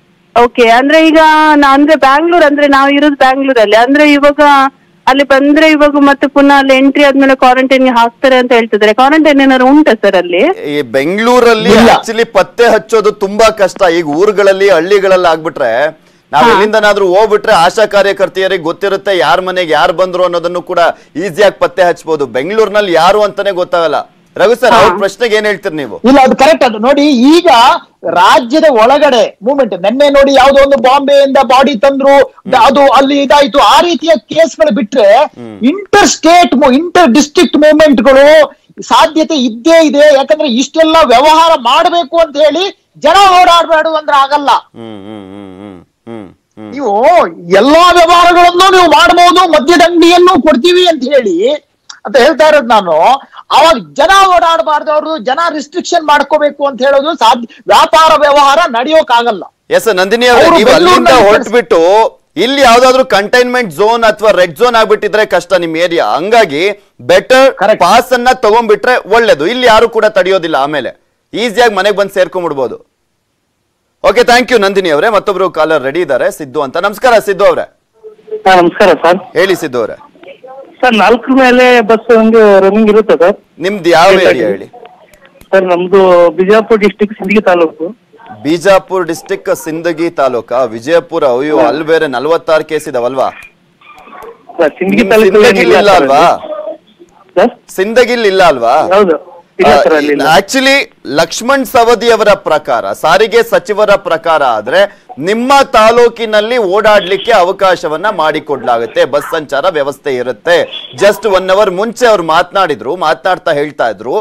ಓಕೆ ಅಂದ್ರೆ ಈಗ ನಾ ಅಂದ್ರೆ ಬ್ಯಾಂಗ್ಳೂರ್ ಅಂದ್ರೆ ನಾವು ಇರೋದು ಬ್ಯಾಂಗ್ಳೂರಲ್ಲಿ ಅಂದ್ರೆ ಇವಾಗ ಅಲ್ಲಿ ಬಂದ್ರೆ ಇವಾಗ ಮತ್ತೆ ಪುನಃ ಅಲ್ಲಿ ಎಂಟ್ರಿ ಆದ್ಮೇಲೆ ಕ್ವಾರಂಟೈನ್ ಹಾಕ್ತಾರೆ ಅಂತ ಹೇಳ್ತಿದ್ದಾರೆ ಕ್ವಾರಂಟೈನ್ ಏನಾದ್ರು ಉಂಟಾ ಸರ್ ಅಲ್ಲಿ ಈ ಬೆಂಗಳೂರಲ್ಲಿ ಆಕ್ಚುಲಿ ಪತ್ತೆ ಹಚ್ಚೋದು ತುಂಬಾ ಕಷ್ಟ ಈಗ ಊರುಗಳಲ್ಲಿ ಹಳ್ಳಿಗಳಲ್ಲಿ ಆಗ್ಬಿಟ್ರೆ ನಾವ್ ಎಲ್ಲಿಂದನಾದ್ರೂ ಹೋಗ್ಬಿಟ್ರೆ ಆಶಾ ಕಾರ್ಯಕರ್ತೆಯರಿಗೆ ಗೊತ್ತಿರುತ್ತೆ ಯಾರ ಮನೆಗೆ ಯಾರು ಬಂದ್ರು ಅನ್ನೋದನ್ನು ಕೂಡ ಈಸಿಯಾಗಿ ಪತ್ತೆ ಹಚ್ಬೋದು ಬೆಂಗಳೂರಿನಲ್ಲಿ ಯಾರು ಅಂತಾನೆ ಗೊತ್ತಾಗಲ್ಲ ರಘು ಸರ್ ಅವ್ರ ಪ್ರಶ್ನೆಗೆ ಏನ್ ಹೇಳ್ತೀರಿ ನೀವು ಇಲ್ಲ ಅದು ಕರೆಕ್ಟ್ ಅದು ನೋಡಿ ಈಗ ರಾಜ್ಯದ ಒಳಗಡೆ ಮೂವ್ಮೆಂಟ್ ನಿನ್ನೆ ನೋಡಿ ಯಾವ್ದೋ ಒಂದು ಬಾಂಬೆಯಿಂದ ಬಾಡಿ ತಂದ್ರು ದ- ಅದು ಅಲ್ಲಿ ಇದಾಯ್ತು ಆ ರೀತಿಯ ಕೇಸ್ಗಳು ಬಿಟ್ರೆ ಇಂಟರ್ ಸ್ಟೇಟ್ ಇಂಟರ್ ಡಿಸ್ಟ್ರಿಕ್ಟ್ ಮೂವ್ಮೆಂಟ್ಗಳು ಸಾಧ್ಯತೆ ಇದ್ದೇ ಇದೆ ಯಾಕಂದ್ರೆ ಇಷ್ಟೆಲ್ಲ ವ್ಯವಹಾರ ಮಾಡಬೇಕು ಅಂತ ಹೇಳಿ ಜನ ಓಡಾಡಬೇಡ ಅಂದ್ರೆ ಆಗಲ್ಲ ಹ್ಮ್ ಹ್ಮ್ ಹ್ಮ್ ಹ್ಮ್ ಹ್ಮ್ ಹ್ಮ್ ನೀವು ಎಲ್ಲಾ ವ್ಯವಹಾರಗಳನ್ನು ನೀವು ಮಾಡಬಹುದು ಮದ್ಯದಂಡಿಯನ್ನು ಕೊಡ್ತೀವಿ ಅಂತ ಹೇಳಿ ಅಂತ ಹೇಳ್ತಾ ಇರೋದು ನಾನು ಅವಾಗ ಜನ ಓಡಾಡಬಾರ್ದು ಅವರು ಜನ ರಿಸ್ಟ್ರಿಕ್ಷನ್ ಮಾಡ್ಕೋಬೇಕು ಅಂತ ಹೇಳೋದು ಸಾಧ್ಯ ವ್ಯಾಪಾರ ವ್ಯವಹಾರ ನಡೆಯೋಕ್ಕಾಗಲ್ಲ ಎಸ್ ನಂದಿನಿ ಅವರೇ ಅವ್ರು ನೀವು ಅಲ್ಲಿಂದ ಬೆಂಗಳೂರಿನಲ್ಲಿ ಹೊರಟ್ಬಿಟ್ಟು ಇಲ್ಲಿ ಯಾವ್ದಾದ್ರು ಕಂಟೈನ್ಮೆಂಟ್ ಝೋನ್ ಅಥವಾ ರೆಡ್ ಝೋನ್ ಆಗ್ಬಿಟ್ಟಿದ್ರೆ ಕಷ್ಟ ನಿಮ್ ಏರಿಯಾ ಹಂಗಾಗಿ ಬೆಟರ್ Correct. ಪಾಸ್ ಅನ್ನ ತಗೊಂಡ್ಬಿಟ್ರೆ ಒಳ್ಳೇದು ಇಲ್ಲಿ ಯಾರು ಕೂಡ ತಡೆಯೋದಿಲ್ಲ ಆಮೇಲೆ ಈಸಿಯಾಗಿ ಮನೆಗೆ ಬಂದು ಸೇರ್ಕೊಂಡ್ಬಿಡ್ಬೋದು ಓಕೆ ಥ್ಯಾಂಕ್ ಯು ನಂದಿನಿ ಅವರೇ ಮತ್ತೊಬ್ರು ಕಾಲರ್ ರೆಡಿ ಇದ್ದಾರೆ ಸಿದ್ದು ಅಂತ ನಮಸ್ಕಾರ ಸಿದ್ದು ಅವರೇ ಸರ್ ನಮಸ್ಕಾರ ಸರ್ ಹೇಳಿ ಸಿದ್ದು ಅವರೇ ಸರ್ ನಾಲ್ಕು ಮೇಲೆ ಬಸ್ ಒಂದು ರನ್ನಿಂಗ್ ಇರುತ್ತೆ ಸರ್ ನಿಮ್ದು ಯಾವ ಏರಿಯಾ ಹೇಳಿ ಸರ್ ನಮ್ದು ಬಿಜಾಪುರ ಡಿಸ್ಟಿಕ್ ಸಿಂದಗಿ ತಾಲೂಕು ಬಿಜಾಪುರ ಡಿಸ್ಟಿಕ್ ಸಿಂದಗಿ ತಾಲೂಕಾ ವಿಜಯಪುರ ಅಯ್ಯೋ ಅಲ್ಲಿ ಬೇರೆ ನಲ್ವತ್ತಾರು ಕೇಸ್ ಇದಾವಲ್ವಾ ಸರ್ ಸಿಂದಗಿ ನಿಮ್ ತಾಲೂಕು ಸಿಂದಗಿಲ್ ಇಲ್ಲ ಅಲ್ವಾ ಸರ್ ಸಿಂದಗಿಲ್ ಇಲ್ಲ ಅಲ್ವಾ ಹೌದು ಇಲ್ಲ ಸರ್ ಅಲ್ಲಿ ಇಲ್ಲ. ಆಕ್ಚುಲಿ ಲಕ್ಷ್ಮಣ್ ಸವದಿ ಅವರ ಪ್ರಕಾರ ಸಾರಿಗೆ ಸಚಿವರ ಪ್ರಕಾರ ಆದ್ರೆ ನಿಮ್ಮ ತಾಲೂಕಿನಲ್ಲಿ ಓಡಾಡ್ಲಿಕ್ಕೆ ಅವಕಾಶವನ್ನ ಮಾಡಿಕೊಡ್ಲಾಗುತ್ತೆ ಬಸ್ ಸಂಚಾರ ವ್ಯವಸ್ಥೆ ಇರುತ್ತೆ ಜಸ್ಟ್ ಒನ್ ಅವರ್ ಮುಂಚೆ ಅವ್ರು ಮಾತನಾಡಿದ್ರು ಮಾತನಾಡ್ತಾ ಹೇಳ್ತಾ ಇದ್ರು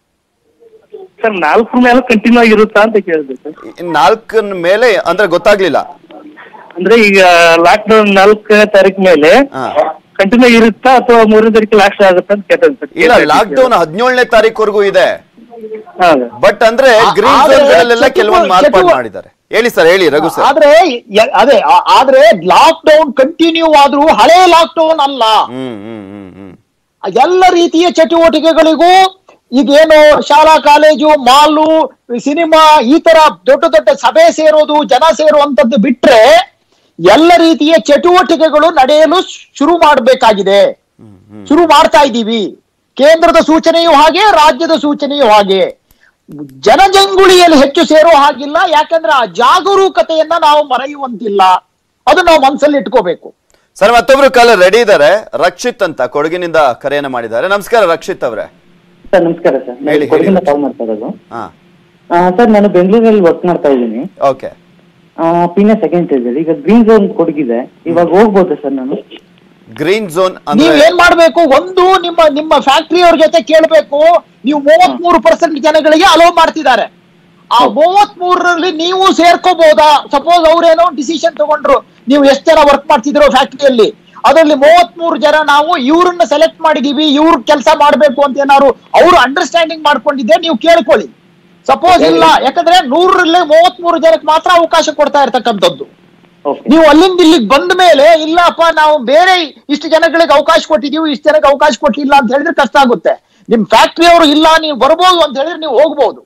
ಸರ್ ನಾಲ್ಕು ಮೇಲೆ ಕಂಟಿನ್ಯೂ ಆಗಿರುತ್ತಾ ಅಂತ ಕೇಳಿದೆ ಸರ್ ನಾಲ್ಕನ ಮೇಲೆ ಅಂದ್ರೆ ಗೊತ್ತಾಗ್ಲಿಲ್ಲ ಅಂದ್ರೆ ಈಗ ಲಾಕ್ ಡೌನ್ ನಾಲ್ಕನೇ ತಾರೀಕು ಮೇಲೆ ಹಾ. ಕಂಟಿನ್ಯೂ ಇರುತ್ತಾ ಅಥವಾ ಮೂರನೇ ತಾರೀಕು ಲಾಸ್ಟ್ ಆಗುತ್ತಾ ಅಂತ ಕೇಳ್ತೇನೆ ಸರ್ ಇಲ್ಲ ಲಾಕ್ ಡೌನ್ ಹದಿನೇಳನೇ ತಾರೀಕುವರೆಗೂ ಇದೆ ಹೌದು ಬಟ್ ಅಂದ್ರೆ ಆ- ಗ್ರೀನ್ ಆದ್ರೆ ಝೋನ್ಗಳಲ್ಲೆಲ್ಲ ಚಟುವ- ಕೆಲವೊಂದು ಮಾರ್ಪಾಡು ಚಟುವ- ಮಾಡಿದ್ದಾರೆ ಹೇಳಿ ಸರ್ ಹೇಳಿ ರಘು ಸರ್ ಆದ್ರೆ ಯ- ಅದೇ ಆ- ಆದ್ರೆ ಲಾಕ್ ಡೌನ್ ಕಂಟಿನ್ಯೂ ಆದ್ರೂ ಹಳೆ ಲಾಕ್ ಡೌನ್ ಅಲ್ಲ ಹ್ಮ್ ಹ್ಮ್ ಹ್ಮ್ ಹ್ಮ್ ಎಲ್ಲ ರೀತಿಯ ಚಟುವಟಿಕೆಗಳಿಗೂ ಈಗೇನು ಶಾಲಾ ಕಾಲೇಜು ಮಾಲು ಸಿನಿಮಾ ಈ ತರ ದೊಡ್ಡ ದೊಡ್ಡ ಸಭೆ ಸೇರೋದು ಜನ ಸೇರುವಂತದ್ದು ಬಿಟ್ರೆ ಎಲ್ಲ ರೀತಿಯ ಚಟುವಟಿಕೆಗಳು ನಡೆಯಲು ಶುರು ಮಾಡಬೇಕಾಗಿದೆ ಶುರು ಮಾಡ್ತಾ ಇದ್ದೀವಿ ಕೇಂದ್ರದ ಸೂಚನೆಯೂ ಹಾಗೆ ರಾಜ್ಯದ ಸೂಚನೆಯೂ ಹಾಗೆ ಜನಜಂಗುಳಿಯಲ್ಲಿ ಹೆಚ್ಚು ಸೇರೋ ಹಾಗಿಲ್ಲ ಯಾಕಂದ್ರೆ ಆ ಜಾಗರೂಕತೆಯನ್ನ ನಾವು ಮರೆಯುವಂತಿಲ್ಲ ಅದು ನಾವು ಮನಸ್ಸಲ್ಲಿ ಇಟ್ಕೋಬೇಕು ಸರ್ ಮತ್ತೊಬ್ರು ಕಾಲ ರೆಡಿ ಇದ್ದಾರೆ ರಕ್ಷಿತ್ ಅಂತ ಕೊಡಗಿನಿಂದ ಕರೆಯನ್ನ ಮಾಡಿದ್ದಾರೆ ನಮಸ್ಕಾರ ರಕ್ಷಿತ್ ಅವರೇ ಸರ್ ನಮಸ್ಕಾರ ಸರ್ ಹೇಳಿ, ನಾನು ಕೊಡಗಿಂದ ಹೇಳಿ. ಕಾಲ್ ಮಾಡ್ತಾ ಇರೋದು ಹಾ ಆ, ಸರ್ ನಾನು ಬೆಂಗಳೂರಲ್ಲಿ ವರ್ಕ್ ಮಾಡ್ತಾ ಇದ್ದೀನಿ ಓಕೆ ಪಿನ್ನ ಸೆಕೆಂಡ್ ಸ್ಟೇಜ್ ಅಲ್ಲಿ ಈಗ ಗ್ರೀನ್ ಝೋನ್ ಕೊಡಗಿದೆ ಇವಾಗ ಹೋಗ್ಬೋದಾ ಸರ್ ನಾನು ಗ್ರೀನ್ ಝೋನ್ ನೀವ್ ಅಂದ್ರೆ ಏನ್ ಮಾಡ್ಬೇಕು ಒಂದು ನಿಮ್ಮ ನಿಮ್ಮ ಫ್ಯಾಕ್ಟರಿ ಅವ್ರ ಜೊತೆ ಕೇಳ್ಬೇಕು ನೀವು ಮೂವತ್ ಮೂರು ಪರ್ಸೆಂಟ್ ಜನಗಳಿಗೆ ಅಲೋ ಮಾಡ್ತಿದ್ದಾರೆ ಆ ಮೂವತ್ ಮೂರರಲ್ಲಿ ನೀವು ಸೇರ್ಕೋಬಹುದಾ ಸಪೋಸ್ ಅವ್ರೇನೋ ಡಿಸಿಷನ್ ತಗೊಂಡ್ರು ನೀವು ಎಷ್ಟು ಜನ ವರ್ಕ್ ಮಾಡ್ತಿದ್ರು ಫ್ಯಾಕ್ಟರಿಯಲ್ಲಿ ಅದರಲ್ಲಿ ಮೂವತ್ ಮೂರು ಜನ ನಾವು ಇವ್ರನ್ನ ಸೆಲೆಕ್ಟ್ ಮಾಡಿದೀವಿ ಇವ್ರ ಕೆಲಸ ಮಾಡ್ಬೇಕು ಅಂತ ಏನಾದ್ರು ಅವ್ರು ಅಂಡರ್ಸ್ಟ್ಯಾಂಡಿಂಗ್ ಮಾಡ್ಕೊಂಡಿದ್ದೆ ನೀವು ಕೇಳ್ಕೊಳ್ಳಿ ಸಪೋಸ್ ಇಲ್ಲ ಯಾಕಂದ್ರೆ ನೂರರಲ್ಲಿ ಮೂವತ್ ಮೂರು ಜನಕ್ಕೆ ಮಾತ್ರ ಅವಕಾಶ ಕೊಡ್ತಾ ಇರ್ತಕ್ಕಂಥದ್ದು ಓಕೆ ನೀವು ಅಲ್ಲಿಂದ ಇಲ್ಲಿಗೆ ಬಂದ ಮೇಲೆ ಇಲ್ಲಪ್ಪ ನಾವು ಬೇರೆ ಇಷ್ಟು ಜನಗಳಿಗೆ ಅವಕಾಶ ಕೊಟ್ಟಿದೀವಿ ಇಷ್ಟು ಜನಕ್ಕೆ ಅವಕಾಶ ಕೊಟ್ಟಿಲ್ಲ ಅಂತ ಹೇಳಿದ್ರೆ ಕಷ್ಟ ಆಗುತ್ತೆ ನಿಮ್ ಫ್ಯಾಕ್ಟ್ರಿ ಅವರು ಇಲ್ಲ ನೀವು ಬರ್ಬೋದು ಅಂತ ಹೇಳಿದ್ರೆ ನೀವು ಹೋಗ್ಬೋದು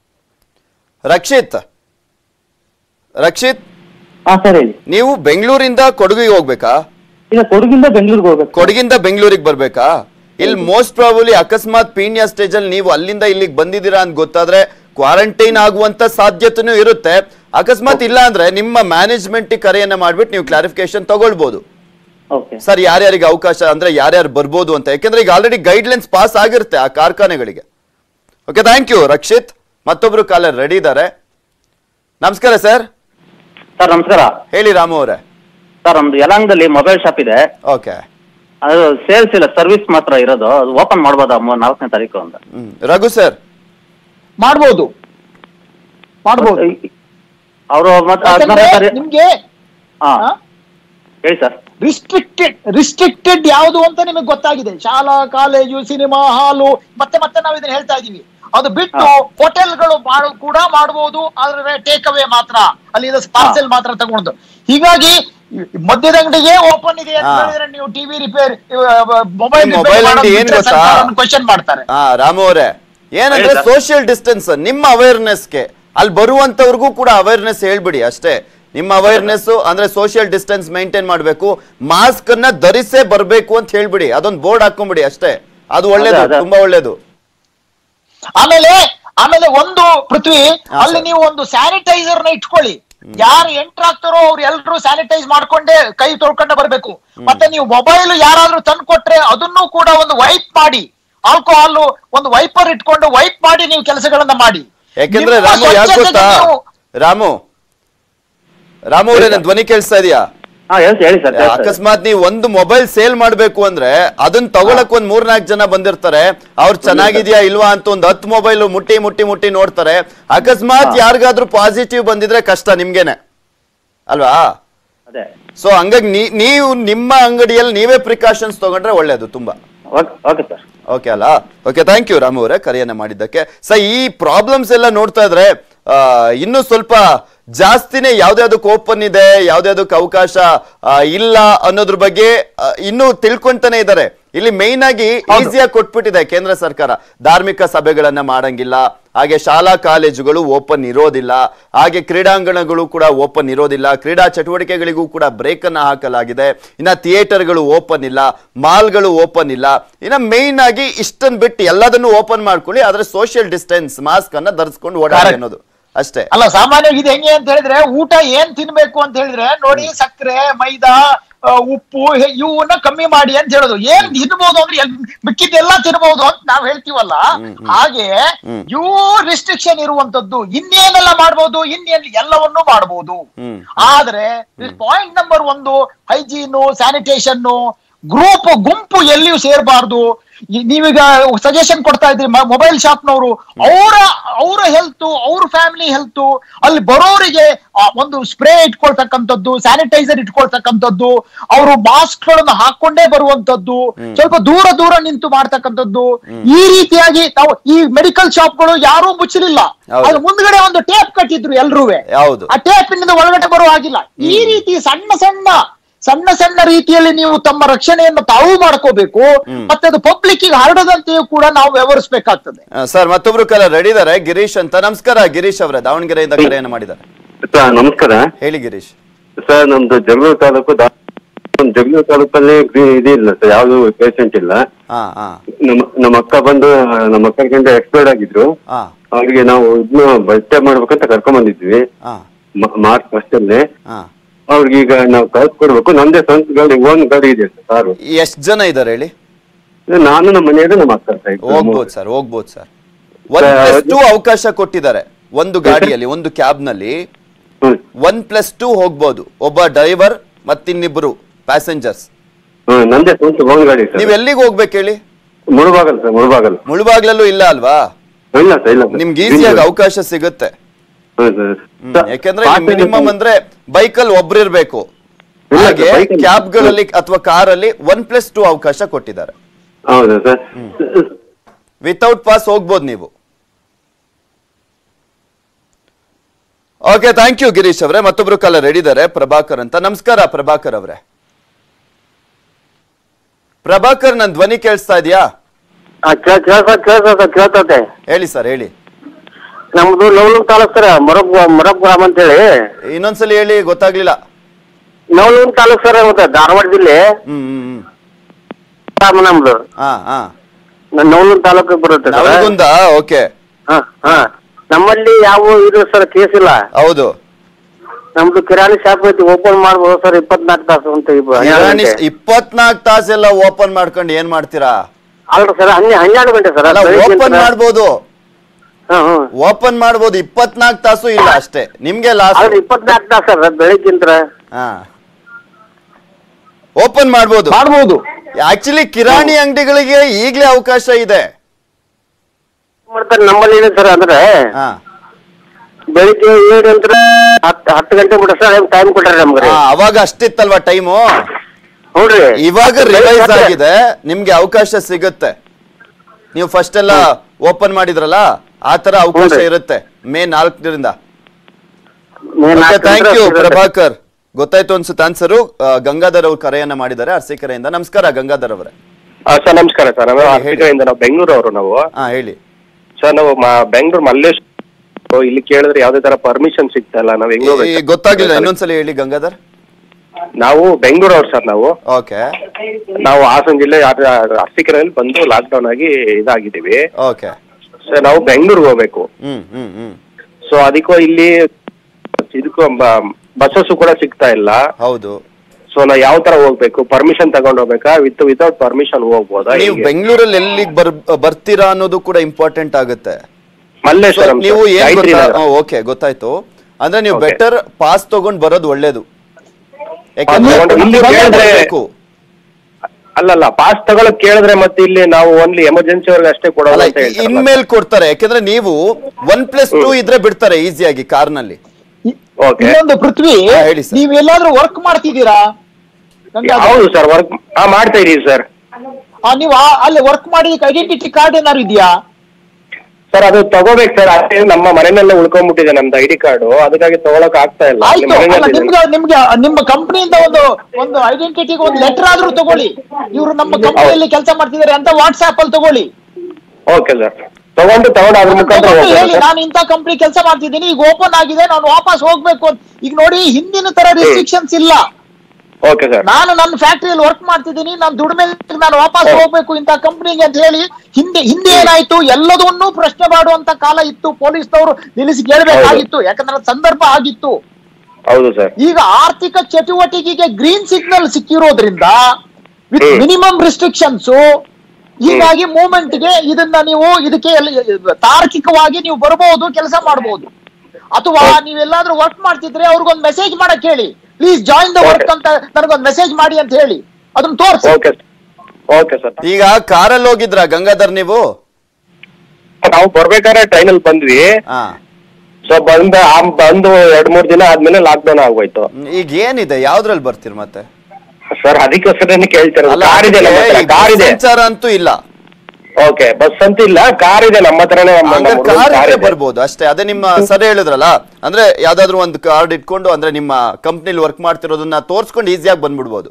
ರಕ್ಷಿತ್ ರಕ್ಷಿತ್ ಹಾ ಸರ್ ಹೇಳಿ ನೀವು ಬೆಂಗಳೂರಿಂದ ಕೊಡಗಿಗೆ ಹೋಗ್ಬೇಕಾ ಈಗ ಕೊಡಗಿಂದ ಬೆಂಗಳೂರಿಗೆ ಹೋಗ್ಬೇಕು ಕೊಡಗಿಂದ ಬೆಂಗಳೂರಿಗೆ ಬರ್ಬೇಕಾ ಇಲ್ಲಿ ಮೋಸ್ಟ್ ಪ್ರಾಬಲಿ ಅಕಸ್ಮಾತ್ ಪೀಣ್ಯ ಸ್ಟೇಜ್ ಅಲ್ಲಿ ನೀವು ಅಲ್ಲಿಂದ ಇಲ್ಲಿಗೆ ಬಂದಿದ್ದೀರಾ ಅಂತ ಗೊತ್ತಾದ್ರೆ ಕ್ವಾರಂಟೈನ್ ಆಗುವಂತ ಸಾಧ್ಯತೆನೂ ಇರುತ್ತೆ ಅಕಸ್ಮಾತ್ ಇಲ್ಲ ಅಂದ್ರೆ ನಿಮ್ಮ ಮ್ಯಾನೇಜ್ಮೆಂಟ್ ಕರೆಯನ್ನ ಮಾಡ್ಬಿಟ್ಟು ನೀವು ಕ್ಲಾರಿಫಿಕೇಶನ್ ತಗೊಳ್ಬಹುದು ಓಕೆ ಸರ್ ಯಾರ್ಯಾರಿಗೆ ಅವಕಾಶ ಅಂದ್ರೆ ಯಾರ್ಯಾರು ಬರ್ಬೋದು ಅಂತ ಯಾಕಂದ್ರೆ ಈಗ ಆಲ್ರೆಡಿ ಗೈಡ್ಲೈನ್ಸ್ ಪಾಸ್ ಆಗಿರುತ್ತೆ ಆ ಕಾರ್ಖಾನೆಗಳಿಗೆ ಓಕೆ ಥ್ಯಾಂಕ್ ಯು ರಕ್ಷಿತ್ ಮತ್ತೊಬ್ರು ಕಾಲರ್ ರೆಡಿ ಇದ್ದಾರೆ ನಮಸ್ಕಾರ ಸರ್ ಸರ್ ನಮಸ್ಕಾರ ಹೇಳಿ ರಾಮು ಅವರೇ ಸರ್ ನಮ್ದು ಯಲಾಂಗದಲ್ಲಿ ಮೊಬೈಲ್ ಶಾಪ್ ಇದೆ ಓಕೆ ಅದು ಸೇಲ್ಸ್ ಇಲ್ಲ ಸರ್ವಿಸ್ ಮಾತ್ರ ಇರೋದು ಅದು ಓಪನ್ ಮಾಡ್ಬೋದಾ ಮೂ- ನಾಲ್ಕನೇ ತಾರೀಕು ಅಂತ ಹ್ಮ್ ರಘು ಸರ್ ಮಾಡ್ಬೋದು ಮಾಡ್ಬೋದು ಅವರು ಮತ್ತೆ ಯಾಕಂದ್ರೆ ಹದಿನಾರನೇ ತಾರೀಕು ನಿಮ್ಗೆ ಹಾ ಹೇಳಿ ಸರ್ ರಿಸ್ಟ್ರಿಕ್ಟೆಡ್ ರಿಸ್ಟ್ರಿಕ್ಟೆಡ್ ಯಾವುದು ಅಂತ ನಿಮಗೆ ಗೊತ್ತಾಗಿದೆ ಶಾಲಾ ಕಾಲೇಜು ಸಿನಿಮಾ ಹಾಲು ಮತ್ತೆ ಮತ್ತೆ ನಾವು ಇದನ್ನ ಹೇಳ್ತಾ ಇದೀವಿ ಅದು ಬಿಟ್ಟು ಹೋಟೆಲ್ಗಳು ಮಾಡು ಕೂಡ ಮಾಡಬಹುದು ಆದ್ರೆ ಟೇಕ್ ಅವೇ ಮಾತ್ರ ಅಲ್ಲಿ ಪಾರ್ಸೆಲ್ ಮಾತ್ರ ತಗೊಂಡು ಹೀಗಾಗಿ ಮದ್ಯದ ಅಂಗಡಿಗೆ ಓಪನ್ ಇದೆ ಅಂತ ಹಾ. ಹೇಳಿದ್ರೆ ನೀವು ಟಿವಿ ರಿಪೇರ್ ಮೊಬೈಲ್ ಈ mobile ಅಂಗಡಿ ಏನ್ ಗೊತ್ತಾ? ಕ್ವಶನ್ ಮಾಡ್ತಾರೆ ಹಾ ರಾಮು ಅವರೇ ಏನಂದ್ರೆ ಹೇಳಿ ಸರ್. ಸೋಷಿಯಲ್ ಡಿಸ್ಟೆನ್ಸ್ ನಿಮ್ಮ ಅವೇರ್ನೆಸ್ಗೆ ಅಲ್ಲಿ ಬರುವಂತವ್ರಿಗೂ ಕೂಡ ಅವೇರ್ನೆಸ್ ಹೇಳ್ಬಿಡಿ ಅಷ್ಟೇ ನಿಮ್ಮ ಅವೇರ್ನೆಸ್ ಅಂದ್ರೆ ಸೋಷಿಯಲ್ ಡಿಸ್ಟೆನ್ಸ್ ಮೇಂಟೈನ್ ಮಾಡಬೇಕು ಮಾಸ್ಕ್ ಅನ್ನ ಧರಿಸೇ ಬರ್ಬೇಕು ಅಂತ ಹೇಳ್ಬಿಡಿ ಅದೊಂದು ಬೋರ್ಡ್ ಹಾಕೊಂಬಿಡಿ ಅಷ್ಟೇ ಅದು ಒಳ್ಳೇದು ಅದೇ, ಅದೇ. ತುಂಬಾ ಒಳ್ಳೇದು ಆಮೇಲೆ ಆಮೇಲೆ ಒಂದು ಪೃಥ್ವಿ ಹಾ, ಅಲ್ಲಿ ಸರ್. ನೀವು ಒಂದು ಸ್ಯಾನಿಟೈಸರ್ ನ ಇಟ್ಕೊಳ್ಳಿ ಯಾರು ಎಂಟರ್ ಆಗ್ತಾರೋ ಅವ್ರು ಎಲ್ರು ಸ್ಯಾನಿಟೈಸ್ ಮಾಡ್ಕೊಂಡೇ ಕೈ ತೊಳ್ಕೊಂಡೆ ಬರ್ಬೇಕು ಮತ್ತೆ ನೀವು ಮೊಬೈಲ್ ಯಾರಾದ್ರೂ ತಂದು ಕೊಟ್ರೆ ಅದನ್ನು ಕೂಡ ಒಂದು ವೈಪ್ ಮಾಡಿ ಆಲ್ಕೋಹಾಲ್ ಒಂದು ವೈಪರ್ ಇಟ್ಕೊಂಡು ವೈಪ್ ಮಾಡಿ ನೀವು ಕೆಲಸಗಳನ್ನ ಮಾಡಿ ಯಾಕೆಂದ್ರೆ ನಿಮ್ಮ ರಾಮು ಯಾಕೆ ಸ್ವಚ್ಛತೆಗೆ ಗೊತ್ತಾ ನೀವು- ರಾಮು ರಾಮು ಅವರೇ ನನ್ನ ಧ್ವನಿ ಕೇಳಿಸ್ತಾ ಇದೆಯಾ ಹಾ ಹೇಳಿ ಹೇಳಿ ಸರ್ ಅಕಸ್ಮಾತ್ ನೀವು ಒಂದು ಮೊಬೈಲ್ ಸೇಲ್ ಮಾಡ್ಬೇಕು ಅಂದ್ರೆ ಅದನ್ನ ತಗೊಳಕ್ ಒಂದ್ ಮೂರ್ನಾಲ್ಕು ಜನ ಬಂದಿರ್ತಾರೆ ಅವ್ರು ಚೆನ್ನಾಗಿದ್ಯಾ ಇಲ್ವಾ ಅಂತ ಒಂದ್ ಹತ್ತು ಮೊಬೈಲ್ ಮುಟ್ಟಿ ಮುಟ್ಟಿ ಮುಟ್ಟಿ ನೋಡ್ತಾರೆ ಅಕಸ್ಮಾತ್ ಯಾರಿಗಾದ್ರೂ ಪಾಸಿಟಿವ್ ಬಂದಿದ್ರೆ ಕಷ್ಟ ನಿಮ್ಗೇನೆ ಅಲ್ವಾ ಅದೇ ಸೊ ಹಂಗಾಗಿ ನೀ- ನೀವು ನಿಮ್ಮ ಅಂಗಡಿಯಲ್ಲಿ ನೀವೇ ಪ್ರಿಕಾಷನ್ಸ್ ತಗೊಂಡ್ರೆ ಒಳ್ಳೇದು ತುಂಬಾ ಓಕೆ ಓಕೆ ಸರ್ ಓಕೆ ಅಲ್ಲ ಓಕೆ ಥ್ಯಾಂಕ್ ಯು ರಾಮು ಅವರೇ ಕರೆಯನ್ನ ಮಾಡಿದ್ದಕ್ಕೆ ಸೊ ಈ ಪ್ರಾಬ್ಲಮ್ಸ್ ಎಲ್ಲ ನೋಡ್ತಾ ಇದ್ರೆ ಆ, ಇನ್ನೂ ಸ್ವಲ್ಪ ಜಾಸ್ತಿನೇ ಯಾವ್ದ್ಯಾವ್ದಕ್ಕೆ ಓಪನ್ ಇದೆ ಯಾವ್ದ್ಯಾವ್ದಕ್ಕೆ ಅವಕಾಶ ಆ, ಇಲ್ಲ ಅನ್ನೋದ್ರ ಬಗ್ಗೆ ಆ, ಇನ್ನೂ ತಿಳ್ಕೊಂತಾನೆ ಇದ್ದಾರೆ ಇಲ್ಲಿ ಮೇಯ್ನ್ ಆಗಿ ಈಸಿಯಾಗಿ ಕೊಟ್ಬಿಟ್ಟಿದೆ ಕೇಂದ್ರ ಸರ್ಕಾರ ಧಾರ್ಮಿಕ ಸಭೆಗಳನ್ನ ಮಾಡಂಗಿಲ್ಲ ಹಾಗೆ ಶಾಲಾ ಕಾಲೇಜುಗಳು ಓಪನ್ ಇರೋದಿಲ್ಲ ಹಾಗೆ ಕ್ರೀಡಾಂಗಣಗಳು ಕೂಡ ಓಪನ್ ಇರೋದಿಲ್ಲ ಕ್ರೀಡಾ ಚಟುವಟಿಕೆಗಳಿಗೂ ಕೂಡ ಬ್ರೇಕ್ ಅನ್ನ ಹಾಕಲಾಗಿದೆ ಇನ್ನ ಥಿಯೇಟರ್ಗಳು ಓಪನ್ ಇಲ್ಲ ಮಾಲ್ಗಳು ಓಪನ್ ಇಲ್ಲ ಇನ್ನ ಮೇನ್ ಆಗಿ ಇಷ್ಟನ್ ಬಿಟ್ಟು ಎಲ್ಲದನ್ನು ಓಪನ್ ಮಾಡ್ಕೊಳ್ಳಿ ಆದ್ರೆ ಸೋಷಿಯಲ್ ಡಿಸ್ಟೆನ್ಸ್ ಮಾಸ್ಕ್ ಅನ್ನ ಧರಿಸ್ಕೊಂಡು ಓಡಾಡಿ Correct. ಅನ್ನೋದು ಅಷ್ಟೇ ಅಲ್ಲ ಸಾಮಾನ್ಯವಾಗಿ ಇದು ಹೆಂಗೆ ಅಂತ ಹೇಳಿದ್ರೆ ಊಟ ಏನ್ ತಿನ್ಬೇಕು ಅಂತ ಹೇಳಿದ್ರೆ ನೋಡಿ ಸಕ್ಕರೆ ಮೈದಾ ಆ, ಉಪ್ಪು ಹೆ- ಇವನ್ನ ಕಮ್ಮಿ ಮಾಡಿ ಅಂತ ಹೇಳೋದು ಏನ್ ತಿನ್ಬಹುದು ಅಂದ್ರೆ ಎಲ್- ಮಿಕ್ಕಿದ್ದೆಲ್ಲ ತಿನ್ಬಹುದು ಅಂತ ನಾವ್ ಹೇಳ್ತೀವಲ್ಲ ಹಾಗೆ ಇವು ರಿಸ್ಟ್ರಿಕ್ಷನ್ ಇರುವಂತದ್ದು ಇನ್ನೇನೆಲ್ಲ ಮಾಡ್ಬೋದು ಇನ್ನೇನ್ ಎಲ್ಲವನ್ನೂ ಮಾಡ್ಬೋದು ಹ್ಮ್. ಆದ್ರೆ ಪಾಯಿಂಟ್ ನಂಬರ್ ಒಂದು ಹೈಜೀನು ಸ್ಯಾನಿಟೇಷನ್ ಗ್ರೂಪ್ ಗುಂಪು ಎಲ್ಲಿಯೂ ಸೇರಬಾರ್ದು ನೀವೀಗ ಸಜೆಷನ್ ಕೊಡ್ತಾ ಇದ್ರಿ ಮೊಬೈಲ್ ಶಾಪ್ನವರು ಅವರ ಅವರ ಹೆಲ್ತ್ ಅವ್ರ ಫ್ಯಾಮಿಲಿ ಹೆಲ್ತ್ ಅಲ್ಲಿ ಬರೋರಿಗೆ ಆ, ಒಂದು ಸ್ಪ್ರೇ ಇಟ್ಕೊಳ್ತಕ್ಕಂಥದ್ದು ಸ್ಯಾನಿಟೈಸರ್ ಇಟ್ಕೊಳ್ತಕ್ಕಂಥದ್ದು ಅವರು ಮಾಸ್ಕ್ ಗಳನ್ನ ಹಾಕೊಂಡೇ ಬರುವಂತದ್ದು ಸ್ವಲ್ಪ ದೂರ ದೂರ ನಿಂತು ಮಾಡ್ತಕ್ಕಂಥದ್ದು ಈ ರೀತಿಯಾಗಿ ನಾವು ಈ ಮೆಡಿಕಲ್ ಶಾಪ್ಗಳು ಯಾರೂ ಮುಚ್ಚಲಿಲ್ಲ ಹೌದು. ಅದು ಮುಂದ್ಗಡೆ ಒಂದು ಟೇಪ್ ಕಟ್ಟಿದ್ರು ಎಲ್ರೂ ಹೌದು ಆ ಟೇಪಿನಿಂದ ಒಳಗಡೆ ಬರುವ ಹಾಗಿಲ್ಲ ಈ ರೀತಿ ಸಣ್ಣ ಸಣ್ಣ ಸಣ್ಣ ಸಣ್ಣ ರೀತಿಯಲ್ಲಿ ನೀವು ತಮ್ಮ ರಕ್ಷಣೆಯನ್ನು ತಾವು ಮಾಡ್ಕೋಬೇಕು ಮತ್ತೆ ಅದು ಪಬ್ಲಿಕ್ ಗೆ ಹರಡದಂತೆಯೂ ಕೂಡ ನಾವು ವ್ಯವಹರಿಸಬೇಕಾಗ್ತದೆ ಸರ್ ಮತ್ತೊಬ್ರು ಕಲ ರೆಡಿ ಇದಾರೆ ಗಿರೀಶ್ ಅಂತ ನಮಸ್ಕಾರ ಗಿರೀಶ್ ಅವರೇ ದಾವಣಗೆರೆಯಿಂದ ಕರೆಯನ್ನು ಮಾಡಿದ್ದಾರೆ ಸರ್ ನಮಸ್ಕಾರ ಹೇಳಿ ಗಿರೀಶ್ ಸರ್ ನಮ್ದು ಜಗಳೂರು ತಾಲೂಕು ದಾ- ನಮ್ ಜಗಳೂರು ತಾಲೂಕಲ್ಲಿ ಗ್ರೀ- ಇದಿಲ್ಲ ಸರ್ ಯಾವ್ದು ಪೇಷಂಟ್ ಇಲ್ಲ ಹಾ ಹಾ ನಮ್ಮ ನಮ್ಮ ಅಕ್ಕ ಬಂದು ನಮ್ಮ ಅಕ್ಕಗಿಂತ ಎಕ್ಸ್ಪೈರ್ಡ್ ಆಗಿದ್ರು ಹಾ ಅವ್ರಿಗೆ ನಾವು ಇದನ್ನ ಬಟ್ಟೆ ಮಾಡ್ಬೇಕಂತ ಕರ್ಕೊಂಡ್ ಬಂದಿದ್ವಿ ಹಾ ಮಾರ್ಚ್ ಫಸ್ಟ್ ಅಲ್ಲಿ ಹಾ ಅವ್ರಿಗೆ ಈಗ ನಾವು ಕಳ್ಸ್ಕೊಡ್ಬೇಕು ನಮ್ದೇ ಸ್ವಂತ ಗಾಡಿ ಓನ್ ಗಾಡಿ ಇದೆ ಸರ್ ಕಾರು ಎಷ್ಟ್ ಜನ ಇದಾರೆ ಹೇಳಿ ನಾನು ನಮ್ಮ ಮನೆಯವರು ನಮ್ಮ ಅಕ್ಕ ಸರ್ ಇಬ್ರು ಹೋಗ್ಬೋದು ಮೂವರು. ಸರ್ ಹೋಗ್ಬೋದು ಸರ್ ಒನ್ ಸರ್, ಪ್ಲಸ್ ಅದು- ಟೂ ಅವಕಾಶ ಕೊಟ್ಟಿದ್ದಾರೆ ಒಂದು ಗಾಡಿಯಲ್ಲಿ ಒಂದು ಕ್ಯಾಬ್ ನಲ್ಲಿ ಹ್ಮ್ ಒನ್ ಪ್ಲಸ್ ಟೂ ಹೋಗ್ಬೋದು ಒಬ್ಬ ಡ್ರೈವರ್ ಮತ್ತಿನ್ನಿಬ್ರು ಪ್ಯಾಸೆಂಜರ್ಸ್ ಹ್ಮ್ ನಂದೇ ಸ್ವಂತ ಓನ್ ಗಾಡಿ ಸರ್ ನೀವ್ ಎಲ್ಲಿಗೆ ಹೋಗ್ಬೇಕು ಹೇಳಿ ಮುಳುಬಾಗಲ್ ಸರ್ ಮುಳುಬಾಗಲ್ ಮುಳುಬಾಗ್ಲಲ್ಲೂ ಇಲ್ಲ ಅಲ್ವಾ ಇಲ್ಲ ಸರ್ ಇಲ್ಲ ಸರ್. ನಿಮ್ಗೆ ಈಸಿಯಾಗಿ ಅವಕಾಶ ಸಿಗುತ್ತೆ ಹ್ಮ್ ಸರ್. ಹ್ಮ್. ಸರ್, ಯಾಕಂದ್ರೆ ಪಾಸ್ ಮಿನಿಮಮ್ ಅಂದ್ರೆ ಬೈಕಲ್ಲಿ ಒಬ್ರಿರ್ಬೇಕು ಇಲ್ಲ ಸರ್, ಹಾಗೆ ಬೈಕಲ್ಲಿ- ಕ್ಯಾಬ್ ಗಳಲ್ಲಿ ಅಥವಾ ಕಾರಲ್ಲಿ ಒನ್ ಪ್ಲಸ್ ಟೂ ಅವಕಾಶ ಕೊಟ್ಟಿದ್ದಾರೆ ಹೌದಾ ಸರ್ ವಿತೌಟ್ ಪಾಸ್ ಹೋಗ್ಬೋದು ನೀವು ಓಕೆ ಥ್ಯಾಂಕ್ ಯು ಗಿರೀಶ್ ಅವರೇ ಮತ್ತೊಬ್ರು ಕಾಲ ರೆಡಿ ಇದ್ದಾರೆ ಪ್ರಭಾಕರ್ ಅಂತ ನಮಸ್ಕಾರ ಪ್ರಭಾಕರ್ ಅವರೇ ಪ್ರಭಾಕರ್ ನನ್ ಧ್ವನಿ ಕೇಳಿಸ್ತಾ ಇದೆಯಾ ಕೇಳ್ಸ ಕೇಳ್ಸ ಕೇಳ್ತತೆ ಹೇಳಿ ಸರ್ ಹೇಳಿ ನಮ್ದು ನವಲೂರು ತಾಲೂಕ್ ಸರ್ ಮೊರಬ್ ಮೊರಬ್ ಗ್ರಾಮ ಅಂತೇಳಿ ಇನ್ನೊಂದ್ಸಲಿ ಹೇಳಿ ಗೊತ್ತಾಗ್ಲಿಲ್ಲ ನವಲೂರು ತಾಲೂಕ್ ಸರ್ ಮತ್ತೆ ಧಾರವಾಡ ಜಿಲ್ಲೆ ಹ್ಮ್ ಹ್ಮ್ ಹ್ಮ್ ಗ್ರಾಮ ನಮ್ದು ಹಾ ಹಾ ನ- ನವಲೂರು ತಾಲೂಕು ಬರುತ್ತೆ ಸರ್ ನವಲಗುಂದ ಓಕೆ ಹಾ ಹಾ ನಮ್ಮಲ್ಲಿ ಯಾವ ಇದು ಸರ್ ಕೇಸ್ ಇಲ್ಲ ಹೌದು ನಮ್ದು ಕಿರಾಣಿ ಶಾಪ್ ಐತಿ ಓಪನ್ ಮಾಡ್ಬೋದು ಸರ್ ಇಪ್ಪತ್ನಾಲ್ಕು ತಾಸು ಅಂತ ಇಬ್ಬ- ಹನ್ನೆರಡು ಕಿರಾಣಿ ಗಂಟೆ. ಇಪ್ಪತ್ನಾಲ್ಕು ತಾಸೆಲ್ಲ ಓಪನ್ ಮಾಡ್ಕೊಂಡು ಏನ್ ಮಾಡ್ತೀರಾ ಅಲ್ರಿ ಸರ್ ಹನ್ನೆ ಹನ್ನೆರಡು ಗಂಟೆ ಸರ್ ಅಲ್ಲ ಬೆಳಿಗ್ಗೆ ಓಪನ್ ಅಂತ- ಮಾಡ್ಬೋದು ಹಾ ಹಾ ಓಪನ್ ಮಾಡ್ಬೋದು ಇಪ್ಪತ್ನಾಲ್ಕು ತಾಸು ಇಲ್ಲ ಅಷ್ಟೇ ನಿಮ್ಗೆ ಲಾಸ್ ಅಲ್ರಿ ಇಪ್ಪತ್ನಾಲ್ಕು ತಾಸು ಸರ್ ಬೆಳಿಗ್ಗಿಂತ ಹಾ ಓಪನ್ ಮಾಡ್ಬೋದು ಮಾಡ್ಬೋದು ಆಕ್ಚುಲಿ ಕಿರಾಣಿ ಅಂಗಡಿಗಳಿಗೆ ಈಗ್ಲೇ ಅವಕಾಶ ಇದೆ ಮಾಡ್ತಾರೆ ನಮ್ಮಲ್ಲಿ ಇದೆ ಸರ್ ಅಂದ್ರೆ ಹಾ ಬೆಳಿಗ್ಗೆ ಏಳು ಅಂತ ಹತ್ತು ಹತ್ತು ಗಂಟೆ ಬಿಟ್ರೆ ಸರ್ ಟೈಮ್ ಕೊಟ್ಟಾರೆ ನಮ್ಗೆ ಹಾ, ಅವಾಗ ಅಷ್ಟಿತ್ತಲ್ವಾ ಟೈಮು ಹ್ಞೂ ಇವಾಗ ರಿವೈಸ್ ಬೆಳಿಗ್ಗೆ ಆಗಿದೆ ನಿಮ್ಗೆ ಅವಕಾಶ ಸಿಗುತ್ತೆ ನೀವು ಫಸ್ಟ್ ಎಲ್ಲ ಓಪನ್ ಮಾಡಿದ್ರಲ್ಲ ಆ ತರ ಅವಕಾಶ ಹ್ಞೂ ರೀ. ಇರುತ್ತೆ ಮೇ ನಾಲ್ಕರಿಂದ ಮೇ ನಾಲ್ಕರಿಂದ ಥ್ಯಾಂಕ್ ಯು ಇರುತ್ತೆ. ಪ್ರಭಾಕರ್ ಗೊತ್ತಾಯ್ತು ಅನ್ಸುತ್ತೆ ಆನ್ಸರು ಗಂಗಾಧರ್ ಅವರು ಕರೆಯನ್ನ ಮಾಡಿದ್ದಾರೆ ಅರಸೀಕೆರೆಯಿಂದ ನಮಸ್ಕಾರ ಗಂಗಾಧರ್ ಅವರೇ ಸರ್ ನಮಸ್ಕಾರ ಸರ್ ನಾವು ಹೇಳಿ, ಆರ್ಥಿಕದಿಂದ ನಾವು ಬೆಂಗಳೂರು ಅವರು ನಾವು ಹಾ ಹೇಳಿ ಸರ್ ನಾವು ಮ- ಬೆಂಗಳೂರು ಮಲ್ಲೇಶ್ ಇಲ್ಲಿ ಕೇಳಿದ್ರೆ ಯಾವ್ದೇ ತರ ಪರ್ಮಿಷನ್ ಸಿಗ್ತಾ ಇಲ್ಲ ನಾವು ಹೆಂಗ್ ಈ- ಹೋಗ್ಬೇಕು? ಗೊತ್ತಾಗ್ಲಿಲ್ಲ ಇನ್ನೊಂದ್ಸಲಿ ಹೇಳಿ ಗಂಗಾಧರ್ ನಾವು ಬೆಂಗಳೂರು ಅವ್ರು ಸರ್ ನಾವು ಓಕೆ ನಾವು ಹಾಸನ ಜಿಲ್ಲೆ ಅರಸೀಕೆರೆಯಲ್ಲಿ ಬಂದು ಲಾಕ್ ಡೌನ್ ಆಗಿ ಇದಾಗಿದ್ದೀವಿ ಓಕೆ ಸರ್ ನಾವು ಬೆಂಗಳೂರಿಗೆ ಹೋಗ್ಬೇಕು ಹ್ಮ್ ಹ್ಮ್ ಹ್ಮ್ ಸೊ ಅದಕ್ಕೂ ಇಲ್ಲಿ ಇದಕ್ಕೂ ಬಸ್ಸಸ್ ಕೂಡ ಸಿಗ್ತಾ ಇಲ್ಲ ಹೌದು ಸೊ ನಾವು ಯಾವ ತರ ಹೋಗ್ಬೇಕು ಪರ್ಮಿಷನ್ ತಗೊಂಡ್ ಹೋಗ್ಬೇಕಾ ವಿತ್ ವಿತೌಟ್ ಪರ್ಮಿಷನ್ ಹೋಗ್ಬೋದಾ ನೀವು ಹೇಗೆ? ಬೆಂಗಳೂರಲ್ಲಿ ಎಲ್ಲಿಗೆ ಬರ್ ಬರ್ತೀರಾ ಅನ್ನೋದು ಕೂಡ ಇಂಪಾರ್ಟೆಂಟ್ ಆಗುತ್ತೆ So, ಮಲ್ಲೇಶ್ವರಂ ನೀವು ಸರ್, ಏನ್ ಗಾಯತ್ರಿ ಗೊತ್ತಾ ನಗರ. ಓಕೆ ಗೊತ್ತಾಯ್ತು ಅಂದ್ರೆ ನೀವು Okay. ಬೆಟರ್ ಪಾಸ್ ತಗೊಂಡ್ ಬರೋದು ಒಳ್ಳೇದು ತಗೊಂಡು ಇಲ್ಲಿ ಕೇಳಿದ್ರೆ- ಬರ್ಬೇಕು. ಅಲ್ಲಲ್ಲ ಪಾಸ್ ತಗೊಳಕ್ ಕೇಳಿದ್ರೆ ಮತ್ತೆ ಇಲ್ಲಿ ನಾವು ಓನ್ಲಿ ಎಮರ್ಜೆನ್ಸಿ ಅವ್ರಿಗೆ ಅಷ್ಟೇ ಕೊಡೋದು ಅಲ್ಲ ಅಂತ ಹೇಳ್ತಾರಲ್ಲ. ಇನ್ಮೇಲ್ ಕೊಡ್ತಾರೆ ಯಾಕಂದ್ರೆ ನೀವು ಒನ್ ಪ್ಲಸ್ ಟೂ ಇದ್ರೆ ಬಿಡ್ತಾರೆ ಈಸಿಯಾಗಿ ಕಾರ್ನಲ್ಲಿ Okay. ಇನ್ನೊಂದು ಪೃಥ್ವಿ ಹಾ, ಹೇಳಿ sir. ನೀವ್ ಎಲ್ಲಾದ್ರೂ ವರ್ಕ್ ಮಾಡ್ತಿದ್ದೀರಾ ಗಂಗಾಧರ್? ಹೌದು ಸರ್ ವರ್ಕ್ ಹಾ ಮಾಡ್ತಾ ಇದೀವಿ ಸರ್ ಆ, ನೀವು ಆ- ಅಲ್ಲಿ ವರ್ಕ್ ಮಾಡಿ ಐಡೆಂಟಿಟಿ ಕಾರ್ಡ್ ಏನಾದ್ರು ಇದೆಯಾ ಸರ್ ಅದು ತಗೋಬೇಕು ಸರ್ ಅದೇ ನಮ್ಮ ಮನೆಯಲ್ಲೇ ಉಳ್ಕೊಂಡ್ಬಿಟ್ಟಿದೆ ನಮ್ದು ಐಡಿ ಕಾರ್ಡು ಅದಕ್ಕಾಗಿ ತಗೊಳಕ್ ಆಗ್ತಾ ಇಲ್ಲ ಅಲ್ಲಿ ಆಯ್ತು ಅಲ್ಲ ಮನೆಯಲ್ಲೇ ಇದೆ. ನಿಮ್ಗೆ ನಿಮ್ಗೆ ನಿಮ್ಮ ಕಂಪನಿಯಿಂದ ಒಂದು ಒಂದು ಐಡೆಂಟಿಟಿಗೆ ಒಂದು ಲೆಟರ್ ಆದ್ರೂ ತಗೊಳ್ಳಿ ಇವರು ನಮ್ಮ ಕಂಪನಿಯಲ್ಲಿ ಕೆಲಸ ಮಾಡ್ತಿದ್ದಾರೆ ಅಂತ ವಾಟ್ಸ್ಆಪ್ ಅಲ್ಲಿ ತಗೊಳ್ಳಿ ಓಕೆ ಸರ್ ತಗೊಂಡು ತಗೊಂಡು ಅದ್ರ ಮುಖಾಂತರ ತಗೊಂಡು ಹೋಗ್ಬೋದು ಹೇಳಿ ಸರ್? ನಾನು ಇಂಥ ಕಂಪ್ನಿ ಕೆಲಸ ಮಾಡ್ತಿದ್ದೀನಿ ಈಗ ಓಪನ್ ಆಗಿದೆ ನಾನು ವಾಪಸ್ ಹೋಗ್ಬೇಕು ಅಂತ ಈಗ ನೋಡಿ ಹಿಂದಿನ ತರ ರಿಸ್ಟ್ರಿಕ್ಷನ್ಸ್ ಇಲ್ಲ ಓಕೆ ಸರ್ ನಾನು ನನ್ನ ಫ್ಯಾಕ್ಟ್ರಿಯಲ್ಲಿ ವರ್ಕ್ ಮಾಡ್ತಿದ್ದೀನಿ ನಾನು ದುಡಿಮೆ ನಾನು ವಾಪಸ್ ಹೋಗ್ಬೇಕು ಇಂಥ ಕಂಪ್ನಿಗೆ ಅಂತ ಹೇಳಿ ಹಿಂದೆ ಹಿಂದೆ ಏನಾಯ್ತು ಎಲ್ಲದನ್ನೂ ಪ್ರಶ್ನೆ ಮಾಡುವಂತ ಕಾಲ ಇತ್ತು ಪೊಲೀಸ್ನವರು ನಿಲ್ಲಿಸಿ ಕೇಳಬೇಕಾಗಿತ್ತು ಯಾಕಂದ್ರೆ ಅದು ಸಂದರ್ಭ ಆಗಿತ್ತು ಹೌದು ಸರ್ ಈಗ ಆರ್ಥಿಕ ಚಟುವಟಿಕೆಗೆ ಗ್ರೀನ್ ಸಿಗ್ನಲ್ ಸಿಕ್ಕಿರೋದ್ರಿಂದ ವಿತ್ ಹ್ಮ್. ಮಿನಿಮಮ್ ರಿಸ್ಟ್ರಿಕ್ಷನ್ಸ್ ಹೀಗಾಗಿ ಮೂವ್ಮೆಂಟ್ ಗೆ ಇದನ್ನ ನೀವು ಇದಕ್ಕೆ ಎಲ್ಲ- ತಾರ್ಕಿಕವಾಗಿ ನೀವು ಬರಬಹುದು ಕೆಲಸ ಮಾಡಬಹುದು ಅಥವಾ ನೀವೆಲ್ಲಾದ್ರೂ ವರ್ಕ್ ಮಾಡ್ತಿದ್ರೆ ಅವ್ರಿಗೊಂದು ಮೆಸೇಜ್ ಮಾಡಕ್ ಹೇಳಿ ಪ್ಲೀಸ್ ಜಾಯಿನ್ ದ ವರ್ಕ್ ಅಂತ ನನಗೊಂದು ಮೆಸೇಜ್ ಮಾಡಿ ಅಂತ ಹೇಳಿ ಅದನ್ನ ತೋರಿಸಿ ಓಕೆ ಓಕೆ ಸರ್ ಈಗ ಕಾರಲ್ಲಿ ಹೋಗಿದ್ರ ಗಂಗಾಧರ್ ನೀವು ನಾವು ಬರ್ಬೇಕಾದ್ರೆ ಟ್ರೈನಲ್ಲಿ ಬಂದ್ವಿ ಹಾ ಸೊ ಬಂದ ಆ ಬಂದು ಎರಡ್ ಮೂರ್ ದಿನ ಆದ್ಮೇಲೆ ಲಾಕ್ ಡೌನ್ ಆಗೋಯ್ತು ಹ್ಮ್, ಈಗ ಏನಿದೆ ಯಾವ್ದ್ರಲ್ಲಿ ಬರ್ತೀರಿ ಮತ್ತೆ ಸರ್ ಅದಕ್ಕೋಸ್ಕರನೇ ಕೇಳ್ತಿರೋದು ಅಲ್ಲ, ಕಾರ್ ಇದೆ ನಮ್ಮ ಅದಕ್ಕೆ ಹತ್ರ ಈ ಕಾರ್ ಬಸ್ ಇದೆ ಸಂಚಾರ ಅಂತೂ ಇಲ್ಲ ಓಕೆ ಬಸ್ ಅಂತ ಇಲ್ಲ ಕಾರ್ ಇದೆ ನಮ್ಮ ಹತ್ರನೇ ನಮ್ಮ- ಹಂಗಾರೆ ನಮ್ಮ ಹುಡುಗನ್ ಕಾರ್ ಕಾರ್ ಇದ್ರೆ ಇದೆ. ಬರ್ಬೋದು ಅಷ್ಟೇ ಅದೇ ನಿಮ್ಮ ಸರ್ ಹೇಳಿದ್ರಲ್ಲ ಅಂದ್ರೆ ಯಾವ್ದಾದ್ರು ಒಂದು ಕಾರ್ಡ್ ಇಟ್ಕೊಂಡು ಅಂದ್ರೆ ನಿಮ್ಮ ಕಂಪ್ನಿಲಿ ವರ್ಕ್ ಮಾಡ್ತಿರೋದನ್ನ ತೋರ್ಸ್ಕೊಂಡು ಈಸಿಯಾಗಿ ಬಂದ್ಬಿಡ್ಬೋದು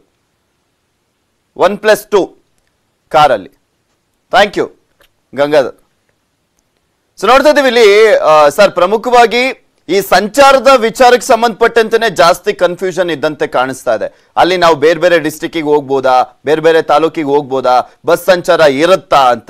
ಒನ್ ಪ್ಲಸ್ ಟೂ ಕಾರಲ್ಲಿ ಥ್ಯಾಂಕ್ ಯು ಗಂಗಾಧರ್ ಸೊ ನೋಡ್ತಾ ಇದೀವಿ ಇಲ್ಲಿ ಸರ್ ಪ್ರಮುಖವಾಗಿ ಈ ಸಂಚಾರದ ವಿಚಾರಕ್ಕೆ ಸಂಬಂಧಪಟ್ಟಂತೆನೆ ಜಾಸ್ತಿ ಕನ್ಫ್ಯೂಷನ್ ಇದ್ದಂತೆ ಕಾಣಿಸ್ತಾ ಇದೆ ಅಲ್ಲಿ ನಾವು ಬೇರೆ ಬೇರೆ ಡಿಸ್ಟಿಕ್ಕಿಗೆ ಹೋಗ್ಬೋದಾ ಬೇರೆ ಬೇರೆ ತಾಲೂಕಿಗೆ ಹೋಗ್ಬೋದಾ ಬಸ್ ಸಂಚಾರ ಇರುತ್ತಾ ಅಂತ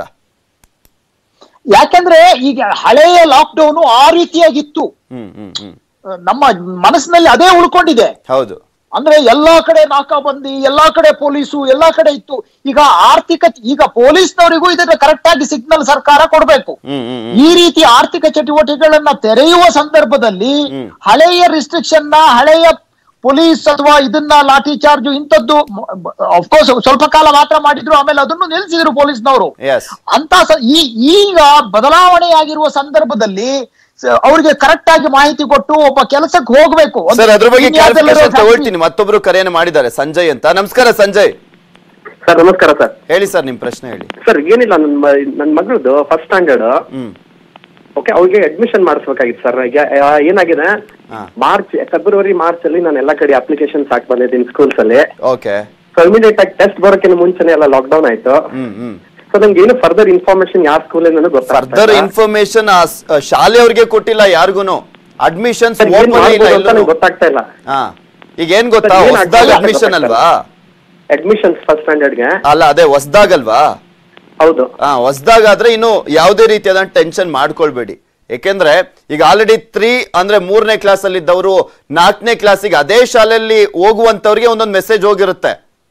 ಯಾಕಂದ್ರೆ ಈಗ ಹಳೆಯ ಲಾಕ್ ಡೌನ್ ಆ ರೀತಿಯಾಗಿತ್ತು ಹ್ಮ್ ಹ್ಮ್ ಹ್ಮ್ ನಮ್ಮ ಮನಸ್ಸಿನಲ್ಲಿ ಅದೇ ಉಳ್ಕೊಂಡಿದೆ ಹೌದು ಅಂದ್ರೆ ಎಲ್ಲಾ ಕಡೆ ನಾಕಾಬಂದಿ ಎಲ್ಲಾ ಕಡೆ ಪೊಲೀಸು ಎಲ್ಲಾ ಕಡೆ ಇತ್ತು ಈಗ ಆರ್ಥಿಕ ಈಗ ಪೊಲೀಸ್ನವರಿಗೂ ಇದನ್ನ ಕರೆಕ್ಟ್ ಆಗಿ ಸಿಗ್ನಲ್ ಸರ್ಕಾರ ಕೊಡಬೇಕು ಹ್ಮ್ ಹ್ಮ್ ಹ್ಮ್. ಈ ರೀತಿ ಆರ್ಥಿಕ ಚಟುವಟಿಕೆಗಳನ್ನ ತೆರೆಯುವ ಸಂದರ್ಭದಲ್ಲಿ ಹಳೆಯ ರಿಸ್ಟ್ರಿಕ್ಷನ್ ನ ಹಳೆಯ ಪೊಲೀಸ್ ಅಥವಾ ಇದನ್ನ ಲಾಠಿ ಚಾರ್ಜ್ ಇಂಥದ್ದು ಅಫ್ಕೋರ್ಸ್ ಸ್ವಲ್ಪ ಕಾಲ ಮಾತ್ರ ಮಾಡಿದ್ರು ಆಮೇಲೆ ಅದನ್ನು ನಿಲ್ಲಿಸಿದ್ರು ಪೊಲೀಸ್ನವರು ಎಸ್ ಅಂತ ಸ- ಈ ಈಗ ಬದಲಾವಣೆಯಾಗಿರುವ ಸಂದರ್ಭದಲ್ಲಿ ಸ- ಅವ್ರಿಗೆ ಕರೆಕ್ಟ್ ಆಗಿ ಮಾಹಿತಿ ಕೊಟ್ಟು ಒಬ್ಬ ಕೆಲಸಕ್ಕೆ ಹೋಗ್ಬೇಕು ಒಂದು ಸರ್ ಅದ್ರ ಬಗ್ಗೆ ಇನ್ಯಾವ್ದೆಲ್ಲರೂ ಕ್ಲಾರಿಫಿಕೇಶನ್ factory- ತಗೊಳ್ತೀನಿ ಮತ್ತೊಬ್ರು ಕರೆಯನ್ನು ಮಾಡಿದ್ದಾರೆ ಸಂಜಯ್ ಅಂತ ನಮಸ್ಕಾರ ಸಂಜಯ್ ಸರ್ ನಮಸ್ಕಾರ ಸರ್ ಹೇಳಿ ಸರ್ ನಿಮ್ ಪ್ರಶ್ನೆ ಹೇಳಿ ಸರ್ ಏನಿಲ್ಲ ನನ್ನ ಮ- ನನ್ನ ಮಗಳದು ಫಸ್ಟ್ ಸ್ಟ್ಯಾಂಡರ್ಡ್ ಹ್ಮ್ ಓಕೆ ಅವ್ರಿಗೆ ಅಡ್ಮಿಷನ್ ಮಾಡಿಸ್ಬೇಕಾಗಿತ್ತು ಸರ್ ಈಗ ಆ, ಏನಾಗಿದೆ ಹಾ. ಮಾರ್ಚ್ ಫೆಬ್ರವರಿ ಮಾರ್ಚ್ ಅಲ್ಲಿ ನಾನು ಎಲ್ಲ ಕಡೆ ಅಪ್ಲಿಕೇಶನ್ಸ್ ಹಾಕಿ ಬಂದಿದ್ದೀನಿ ಸ್ಕೂಲ್ಸ್ ಅಲ್ಲಿ ಓಕೆ ಸೊ ಇಮಿಡಿಯೇಟ್ ಆಗಿ ಟೆಸ್ಟ್ ಬರೋಕ್ಕಿಂತ ಮುಂಚೆನೆ ಎಲ್ಲ ಲಾಕ್ ಡೌನ್ ಆಯ್ತು ಹ್ಮ್ ಹ್ಮ್ ಸೊ ನಂಗೆ ಏನು ಫರ್ದರ್ ಇನ್ಫಾರ್ಮೇಶನ್ ಯಾವ ಸ್ಕೂಲ್ ನನಗೆ ಫರ್ದರ್ ಇನ್ಫಾರ್ಮೇಶನ್ ಆ ಸ್- ಆ ಶಾಲೆಯವ್ರಿಗೆ ಕೊಟ್ಟಿಲ್ಲ ಯಾರಿಗೂನು ಅಡ್ಮಿಷನ್ಸ್ ಓಪನ್ ಇಲ್ಲ ಅಂತ ಎಲ್ಲೂ ನಂಗೆ ಗೊತ್ತಾಗ್ತಾ ಇಲ್ಲ ಹಾ ಈಗ ಏನ್ ಗೊತ್ತಾ ಸರ್, ಏನ್ ಹೊಸದಾಗ ಆಗ್ತಿದೆ ಅಂತ ಅಡ್ಮಿಷನ್ ಗೊತ್ತಾಗ್ತಾ ಅಲ್ವಾ ಅಡ್ಮಿಷನ್ಸ್ ಫಸ್ಟ್ ಸ್ಟ್ಯಾಂಡರ್ಡ್ಗೆ ಅಲ್ಲ ಅದೇ ಹೊಸದಾಗಲ್ವಾ ಹೌದು ಹಾ ಹೊಸದಾಗಾದ್ರೆ ಇನ್ನು ಯಾವುದೇ ರೀತಿಯಾದ ಟೆನ್ಷನ್ ಮಾಡ್ಕೊಳ್ಬೇಡಿ ಯಾಕೆಂದ್ರೆ ಈಗ ಆಲ್ರೆಡಿ ತ್ರೀ ಅಂದ್ರೆ ಮೂರನೇ ಕ್ಲಾಸ್ ಅಲ್ಲಿ ಇದ್ದವರು ನಾಲ್ಕನೇ ಕ್ಲಾಸಿಗೆ ಅದೇ ಶಾಲೆಯಲ್ಲಿ ಹೋಗುವಂತವ್ರಿಗೆ ಒಂದೊಂದು ಮೆಸೇಜ್ ಹೋಗಿರುತ್ತೆ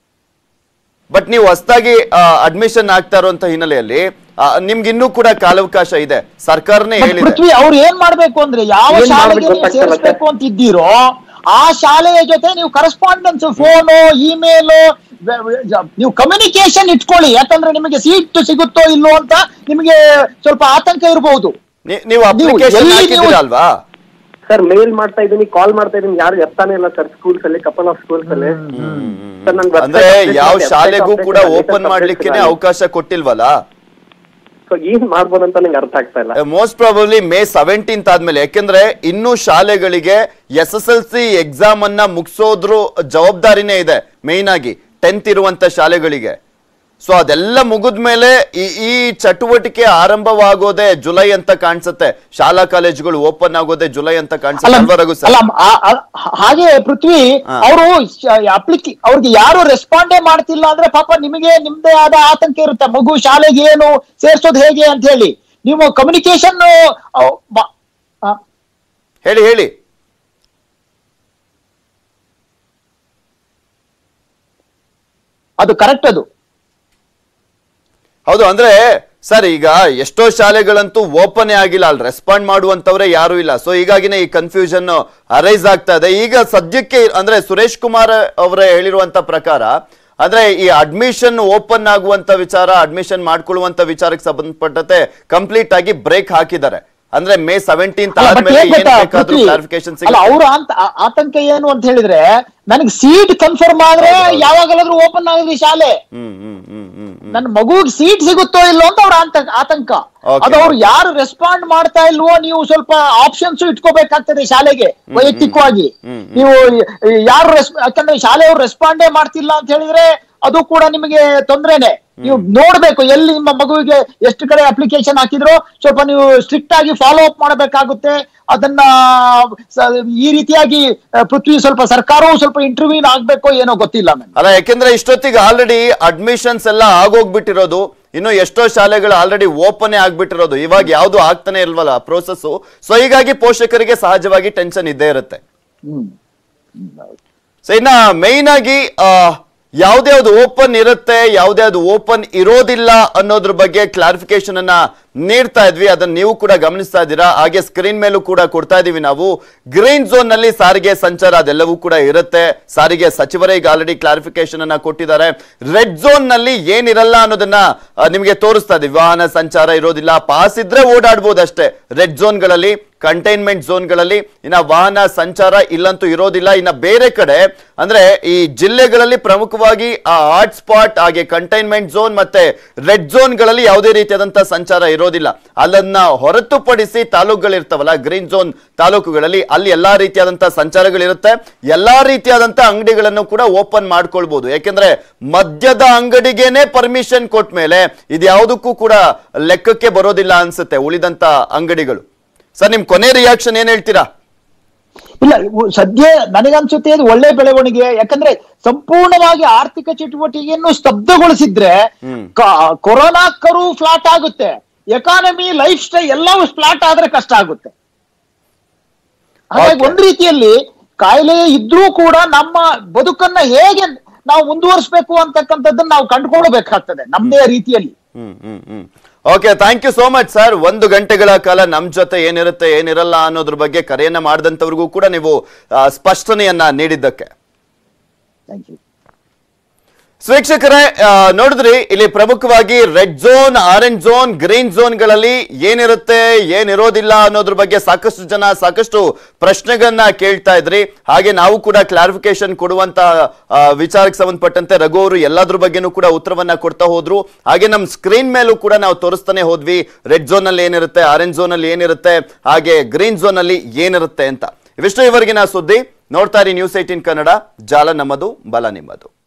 ಬಟ್ ನೀವು ಹೊಸದಾಗಿ ಅಡ್ಮಿಷನ್ ಆಗ್ತಾ ಇರುವಂತ ಹಿನ್ನೆಲೆಯಲ್ಲಿ ಆ, ನಿಮ್ಗೆ ಇನ್ನೂ ಕೂಡ ಕಾಲಾವಕಾಶ ಇದೆ ಸರ್ಕಾರನೇ But ಹೇಳಿದೆ ಪೃಥ್ವಿ ಅವ್ರು ಏನ್ ಮಾಡ್ಬೇಕು ಅಂದ್ರೆ ಯಾವ ಏನ್ ಶಾಲೆಗೆ ಮಾಡ್ಬೇಕು ನೀವು ಗೊತ್ತಾಗ್ತಿಲ್ಲ ಸೇರಿಸ್ಬೇಕು ಅಂತ ಇದ್ದೀರೋ ಆ ಶಾಲೆಯ ಜೊತೆ ನೀವು ಕರೆಸ್ಪಾಂಡೆನ್ಸ್ ಫೋನು ಇಮೇಲ್ ನೀವು ಕಮ್ಯುನಿಕೇಶನ್ ಇಟ್ಕೊಳ್ಳಿ ಯಾಕಂದ್ರೆ ನಿಮಗೆ ಸೀಟ್ ಸಿಗುತ್ತೋ ಇಲ್ಲೋ ಅಂತ ನಿಮಗೆ ಸ್ವಲ್ಪ ಆತಂಕ ಇರಬಹುದು ನೀ- ನೀವು ಅಪ್ಲಿಕೇಶನ್ ಎಲ್ಲಿ ನೀವು- ಹಾಕಿದ್ದೀರಾ ಅಲ್ವಾ ಸರ್ ಮೇಲ್ ಮಾಡ್ತಾ ಇದ್ದೀನಿ ಕಾಲ್ ಮಾಡ್ತಾ ಇದ್ದೀನಿ ಯಾರು ಎತ್ತಾನೆ ಇಲ್ಲ ಸರ್ ಸ್ಕೂಲ್ಸ್ ಅಲ್ಲಿ ಕಪಲ್ ಆಫ್ ಸ್ಕೂಲ್ಸ್ ಅಲ್ಲಿ ಸರ್ ನಂಗೆ ಅಂದ್ರೆ ಯಾವ ಶಾಲೆಗೂ ಕೂಡ ಓಪನ್ ಮಾಡ್ಲಿಕ್ಕೆ ಅವಕಾಶ ಕೊಟ್ಟಿಲ್ವಲ್ಲ ಸೊ ಏನ್ ಮಾಡ್ಬೋದು ಅಂತ ನಂಗೆ ಅರ್ಥ ಆಗ್ತಾ ಇಲ್ಲ ಮೋಸ್ಟ್ ಪ್ರಾಬಬ್ಲಿ ಮೇ ಸೆವೆಂಟೀನ್ತ್ ಆದ್ಮೇಲೆ ಯಾಕೆಂದ್ರೆ ಇನ್ನು ಶಾಲೆಗಳಿಗೆ S S L C exam ಅನ್ನ ಮುಗಿಸೋದ್ರ ಜವಾಬ್ದಾರಿನೇ ಇದೆ ಮೇಯ್ನ್ ಆಗಿ ಟೆಂತ್ ಇರುವಂತ ಶಾಲೆಗಳಿಗೆ ಸೊ ಅದೆಲ್ಲ ಮುಗಿದ್ಮೇಲೆ ಈ ಈ ಚಟುವಟಿಕೆ ಆರಂಭವಾಗೋದೇ ಜುಲೈ ಅಂತ ಕಾಣಿಸುತ್ತೆ ಶಾಲಾ ಕಾಲೇಜುಗಳು ಓಪನ್ ಆಗೋದೇ ಜುಲೈ ಅಂತ ಕಾಣಿಸುತ್ತೆ ಅಲ್ಲ ಅಲ್ವಾ ರಘು ಅಲ್ಲ ಸರ್ ಆ- ಆ- ಹಾಗೆ ಪೃಥ್ವಿ ಹಾ. ಅವರು ಅಪ್ಲಿಕಿ ಅವ್ರಿಗೆ ಯಾರು ರೆಸ್ಪಾಂಡೇ ಮಾಡ್ತಿಲ್ಲ ಅಂದ್ರೆ ಪಾಪ ನಿಮಗೆ ನಿಮ್ದೇ ಆದ ಆತಂಕ ಇರುತ್ತೆ ಮಗು ಶಾಲೆಗೆ ಏನು ಸೇರ್ಸೋದು ಹೇಗೆ ಅಂತ ಹೇಳಿ ನೀವು ಕಮ್ಯುನಿಕೇಶನ್ ಹೇಳಿ ಹೇಳಿ ಅದು ಕರೆಕ್ಟ್ ಅದು ಹೌದು ಅಂದ್ರೆ ಸರ್ ಈಗ ಎಷ್ಟೋ ಶಾಲೆಗಳಂತೂ ಓಪನ್ ಆಗಿಲ್ಲ ಅಲ್ಲಿ ರೆಸ್ಪಾಂಡ್ ಮಾಡುವಂತವ್ರೆ ಯಾರು ಇಲ್ಲ ಸೊ ಹೀಗಾಗಿನೇ ಈ ಕನ್ಫ್ಯೂಷನ್ ಅರೈಸ್ ಆಗ್ತಾ ಇದೆ ಈಗ ಸದ್ಯಕ್ಕೆ ಅಂದ್ರೆ ಸುರೇಶ್ ಕುಮಾರ್ ಅವರೇ ಹೇಳಿರುವಂತ ಪ್ರಕಾರ ಅಂದ್ರೆ ಈ ಅಡ್ಮಿಷನ್ ಓಪನ್ ಆಗುವಂತ ವಿಚಾರ ಅಡ್ಮಿಷನ್ ಮಾಡ್ಕೊಳ್ಳುವಂತ ವಿಚಾರಕ್ಕೆ ಸಂಬಂಧಪಟ್ಟಂತೆ ಕಂಪ್ಲೀಟ್ ಆಗಿ ಬ್ರೇಕ್ ಹಾಕಿದ್ದಾರೆ ಅಂದ್ರೆ ಮೇ ಸೆವೆಂಟೀನ್ತ್ ಅಲ್ಲ, but ಆದ್ಮೇಲೆ ಏನ್ ಏನ್ ಗೊತ್ತಾ, ಬೇಕಾದ್ರೂ ಪೃಥ್ವಿ? ಕ್ಲಾರಿಫಿಕೇಶನ್ ಅಲ್ಲ ಅವ್ರ ಅಂತ ಆ- ಆತಂಕ ಏನು ಅಂತ ಹೇಳಿದ್ರೆ ನನಗೆ ಸೀಟ್ ಕನ್ಫರ್ಮ್ ಆದ್ರೆ ಯಾವಾಗಲಾದ್ರೂ ಓಪನ್ ಆಗಲಿ ಶಾಲೆ ಹ್ಮ್ ಹ್ಮ್ ಹ್ಮ್ ಹ್ಮ್ ಹ್ಮ್ ನನ್ನ ಮಗುಗ್ ಸೀಟ್ ಸಿಗುತ್ತೋ ಇಲ್ಲೋ ಅಂತ ಅವ್ರ ಆತಂಕ ಆತಂಕ Okay. ಅದು ಅವ್ರು ಯಾರು ರೆಸ್ಪಾಂಡ್ ಮಾಡ್ತಾ ಇಲ್ವೋ ನೀವು ಸ್ವಲ್ಪ ಆಪ್ಷನ್ಸ್ ಇಟ್ಕೋಬೇಕಾಗ್ತದೆ ಶಾಲೆಗೆ ವೈಯಕ್ತಿಕವಾಗಿ ನೀವು ಯಾರು ರೆಸ್ ಯಾಕಂದ್ರೆ ಶಾಲೆಯವ್ರು ರೆಸ್ಪಾಂಡೇ ಮಾಡ್ತಿಲ್ಲ ಅಂತ ಹೇಳಿದ್ರೆ ಅದು ಕೂಡ ನಿಮಗೆ ತೊಂದ್ರೆನೆ ನೀವು ನೋಡ್ಬೇಕು ಎಲ್ಲಿ ನಿಮ್ಮ ಮಗುವಿಗೆ ಎಷ್ಟು ಕಡೆ ಅಪ್ಲಿಕೇಶನ್ ಹಾಕಿದ್ರು ಸ್ವಲ್ಪ ನೀವು ಸ್ಟ್ರಿಕ್ಟ್ ಆಗಿ ಫಾಲೋ ಅಪ್ ಮಾಡಬೇಕಾಗುತ್ತೆ ಅದನ್ನ ಸ- ಈ ರೀತಿಯಾಗಿ ಆ, ಪೃಥ್ವಿ ಸ್ವಲ್ಪ ಸರ್ಕಾರವು ಸ್ವಲ್ಪ ಇಂಟರ್ವ್ಯೂ ಆಗ್ಬೇಕೋ ಏನೋ ಗೊತ್ತಿಲ್ಲ ನನಗೆ ಅಲ್ಲ ಯಾಕೆಂದ್ರೆ ಇಷ್ಟೊತ್ತಿಗೆ ಆಲ್ರೆಡಿ ಅಡ್ಮಿಷನ್ಸ್ ಎಲ್ಲ ಆಗೋಗ್ಬಿಟ್ಟಿರೋದು ಇನ್ನು ಎಷ್ಟೋ ಶಾಲೆಗಳು ಆಲ್ರೆಡಿ ಓಪನ್ ಆಗ್ಬಿಟ್ಟಿರೋದು ಇವಾಗ ಯಾವ್ದು ಆಗ್ತಾನೆ ಇಲ್ವಲ್ಲ ಪ್ರೋಸೆಸ್ ಸೊ ಹೀಗಾಗಿ ಪೋಷಕರಿಗೆ ಸಹಜವಾಗಿ ಟೆನ್ಷನ್ ಇದ್ದೇ ಇರುತ್ತೆ ಹ್ಮ್ ಸೊ ಇನ್ನ ಮೇಯ್ನ್ ಆಗಿ ಆ, ಯಾವ್ದ್ಯಾವ್ದು ಓಪನ್ ಇರುತ್ತೆ ಯಾವ್ದ್ಯಾವ್ದು ಓಪನ್ ಇರೋದಿಲ್ಲ ಅನ್ನೋದ್ರ ಬಗ್ಗೆ ಕ್ಲಾರಿಫಿಕೇಶನ್ ಅನ್ನ ನೀಡ್ತಾ ಇದ್ವಿ ಅದನ್ನ ನೀವು ಕೂಡ ಗಮನಿಸ್ತಾ ಇದ್ದೀರಾ ಹಾಗೆ ಸ್ಕ್ರೀನ್ ಮೇಲೂ ಕೂಡ ಕೊಡ್ತಾ ಇದೀವಿ ನಾವು ಗ್ರೀನ್ ಝೋನ್ ನಲ್ಲಿ ಸಾರಿಗೆ ಸಂಚಾರ ಅದೆಲ್ಲವೂ ಕೂಡ ಇರುತ್ತೆ ಸಾರಿಗೆ ಸಚಿವರೇ ಈಗ ಆಲ್ರೆಡಿ ಕ್ಲಾರಿಫಿಕೇಶನ್ ಅನ್ನ ಕೊಟ್ಟಿದ್ದಾರೆ ರೆಡ್ ಝೋನ್ ನಲ್ಲಿ ಏನಿರಲ್ಲ ಅನ್ನೋದನ್ನ ಆ, ನಿಮಗೆ ತೋರಿಸ್ತಾ ಇದೀವಿ ವಾಹನ ಸಂಚಾರ ಇರೋದಿಲ್ಲ ಪಾಸ್ ಇದ್ರೆ ಓಡಾಡ್ಬೋದು ಅಷ್ಟೇ ರೆಡ್ ಝೋನ್ಗಳಲ್ಲಿ ಕಂಟೈನ್ಮೆಂಟ್ ಝೋನ್ಗಳಲ್ಲಿ ಇನ್ನ ವಾಹನ ಸಂಚಾರ ಇಲ್ಲಂತೂ ಇರೋದಿಲ್ಲ ಇನ್ನ ಬೇರೆ ಕಡೆ ಅಂದ್ರೆ ಈ ಜಿಲ್ಲೆಗಳಲ್ಲಿ ಪ್ರಮುಖವಾಗಿ ಆ ಹಾಟ್ ಸ್ಪಾಟ್ ಹಾಗೆ ಕಂಟೈನ್ಮೆಂಟ್ ಝೋನ್ ಮತ್ತೆ ರೆಡ್ ಝೋನ್ಗಳಲ್ಲಿ ಯಾವುದೇ ರೀತಿಯಾದಂತಹ ಸಂಚಾರ ಇರೋದಿಲ್ಲ ಅದನ್ನ ಹೊರತುಪಡಿಸಿ ತಾಲೂಕುಗಳಿರ್ತಾವಲ್ಲ ಗ್ರೀನ್ ಝೋನ್ ತಾಲೂಕುಗಳಲ್ಲಿ ಅಲ್ಲಿ ಎಲ್ಲಾ ರೀತಿಯಾದಂತಹ ಸಂಚಾರಗಳಿರುತ್ತೆ ಎಲ್ಲಾ ರೀತಿಯಾದಂತಹ ಅಂಗಡಿಗಳನ್ನು ಕೂಡ ಓಪನ್ ಮಾಡ್ಕೊಳ್ಬಹುದು ಯಾಕೆಂದ್ರೆ ಮದ್ಯದ ಅಂಗಡಿಗೇನೆ ಪರ್ಮಿಷನ್ ಕೊಟ್ಟ ಮೇಲೆ ಇದು ಯಾವುದಕ್ಕೂ ಕೂಡ ಲೆಕ್ಕಕ್ಕೆ ಬರೋದಿಲ್ಲ ಅನ್ಸುತ್ತೆ ಉಳಿದಂತ ಅಂಗಡಿಗಳು ಸರ್ ನಿಮ್ ಕೊನೆ ರಿಯಾಕ್ಷನ್ ಏನ್ ಹೇಳ್ತೀರಾ ಇಲ್ಲ ಇವು ಸದ್ಯ ನನಗನ್ಸುತ್ತೆ ಇದು ಒಳ್ಳೆ ಬೆಳವಣಿಗೆ ಯಾಕಂದ್ರೆ ಸಂಪೂರ್ಣವಾಗಿ ಆರ್ಥಿಕ ಚಟುವಟಿಕೆಯನ್ನು ಸ್ತಬ್ಧಗೊಳಿಸಿದ್ರೆ ಕ- ಕೊರೋನಾ ಕರು ಫ್ಲಾಟ್ ಆಗುತ್ತೆ ಎಕಾನಮಿ ಲೈಫ್ ಸ್ಟೈಲ್ ಎಲ್ಲವೂ ಫ್ಲಾಟ್ ಆದ್ರೆ ಕಷ್ಟ ಆಗುತ್ತೆ ಹಾಗಾಗಿ Okay. ಒಂದ್ ರೀತಿಯಲ್ಲಿ ಕಾಯಿಲೆ ಇದ್ರೂ ಕೂಡ ನಮ್ಮ ಬದುಕನ್ನ ಹೇಗೆ ನಾವು ಮುಂದುವರಿಸಬೇಕು ಅಂತಕ್ಕಂಥದ್ದನ್ನ ನಾವು ಕಂಡುಕೊಳ್ಬೇಕಾಗ್ತದೆ ನಮ್ದೇ ರೀತಿಯಲ್ಲಿ hmm hmm hmm okay thank you so much sir ಒಂದು ಗಂಟೆಗಳ ಕಾಲ ನಮ್ ಜೊತೆ ಏನಿರುತ್ತೆ ಏನಿರಲ್ಲ ಅನ್ನೋದ್ರ ಬಗ್ಗೆ ಕರೆಯನ್ನ ಮಾಡಿದಂತವ್ರಿಗೂ ಕೂಡ ನೀವು ಆ, ಸ್ಪಷ್ಟನೆಯನ್ನ ನೀಡಿದ್ದಕ್ಕೆ ಥ್ಯಾಂಕ್ ಯು ಸ್ವೀಕ್ಷಕರೇ ಆ, ನೋಡಿದ್ರಿ ಇಲ್ಲಿ ಪ್ರಮುಖವಾಗಿ red zone orange zone green ಝೋನ್ಗಳಲ್ಲಿ ಏನಿರುತ್ತೆ ಏನಿರೋದಿಲ್ಲ ಅನ್ನೋದ್ರ ಬಗ್ಗೆ ಸಾಕಷ್ಟು ಜನ ಸಾಕಷ್ಟು ಪ್ರಶ್ನೆಗಳನ್ನ ಕೇಳ್ತಾ ಇದ್ರಿ ಹಾಗೆ ನಾವು ಕೂಡ ಕ್ಲಾರಿಫಿಕೇಶನ್ ಕೊಡುವಂತ ಆ, ವಿಚಾರಕ್ಕೆ ಸಂಬಂಧಪಟ್ಟಂತೆ ರಘು ಅವರು ಎಲ್ಲದ್ರ ಬಗ್ಗೆನೂ ಕೂಡ ಉತ್ತರವನ್ನ ಕೊಡ್ತಾ ಹೋದ್ರು ಹಾಗೆ ನಮ್ಮ ಸ್ಕ್ರೀನ್ ಮೇಲೂ ಕೂಡ ನಾವು ತೋರಿಸ್ತಾನೆ ಹೋದ್ವಿ ರೆಡ್ ಝೋನ್ ಅಲ್ಲಿ ಏನಿರುತ್ತೆ ಆರೆಂಜ್ ಝೋನ್ ಅಲ್ಲಿ ಏನಿರುತ್ತೆ ಹಾಗೆ ಗ್ರೀನ್ ಝೋನ್ ಅಲ್ಲಿ ಏನಿರುತ್ತೆ ಅಂತ ಇವಿಷ್ಟು ಇವರೆಗಿನ ಸುದ್ದಿ ನೋಡ್ತಾ ಇರಿ ನ್ಯೂಸ್ ಏಟೀನ್ ಕನ್ನಡ ಜಾಲ ನಮ್ಮದು ಬಲ ನಿಮ್ಮದು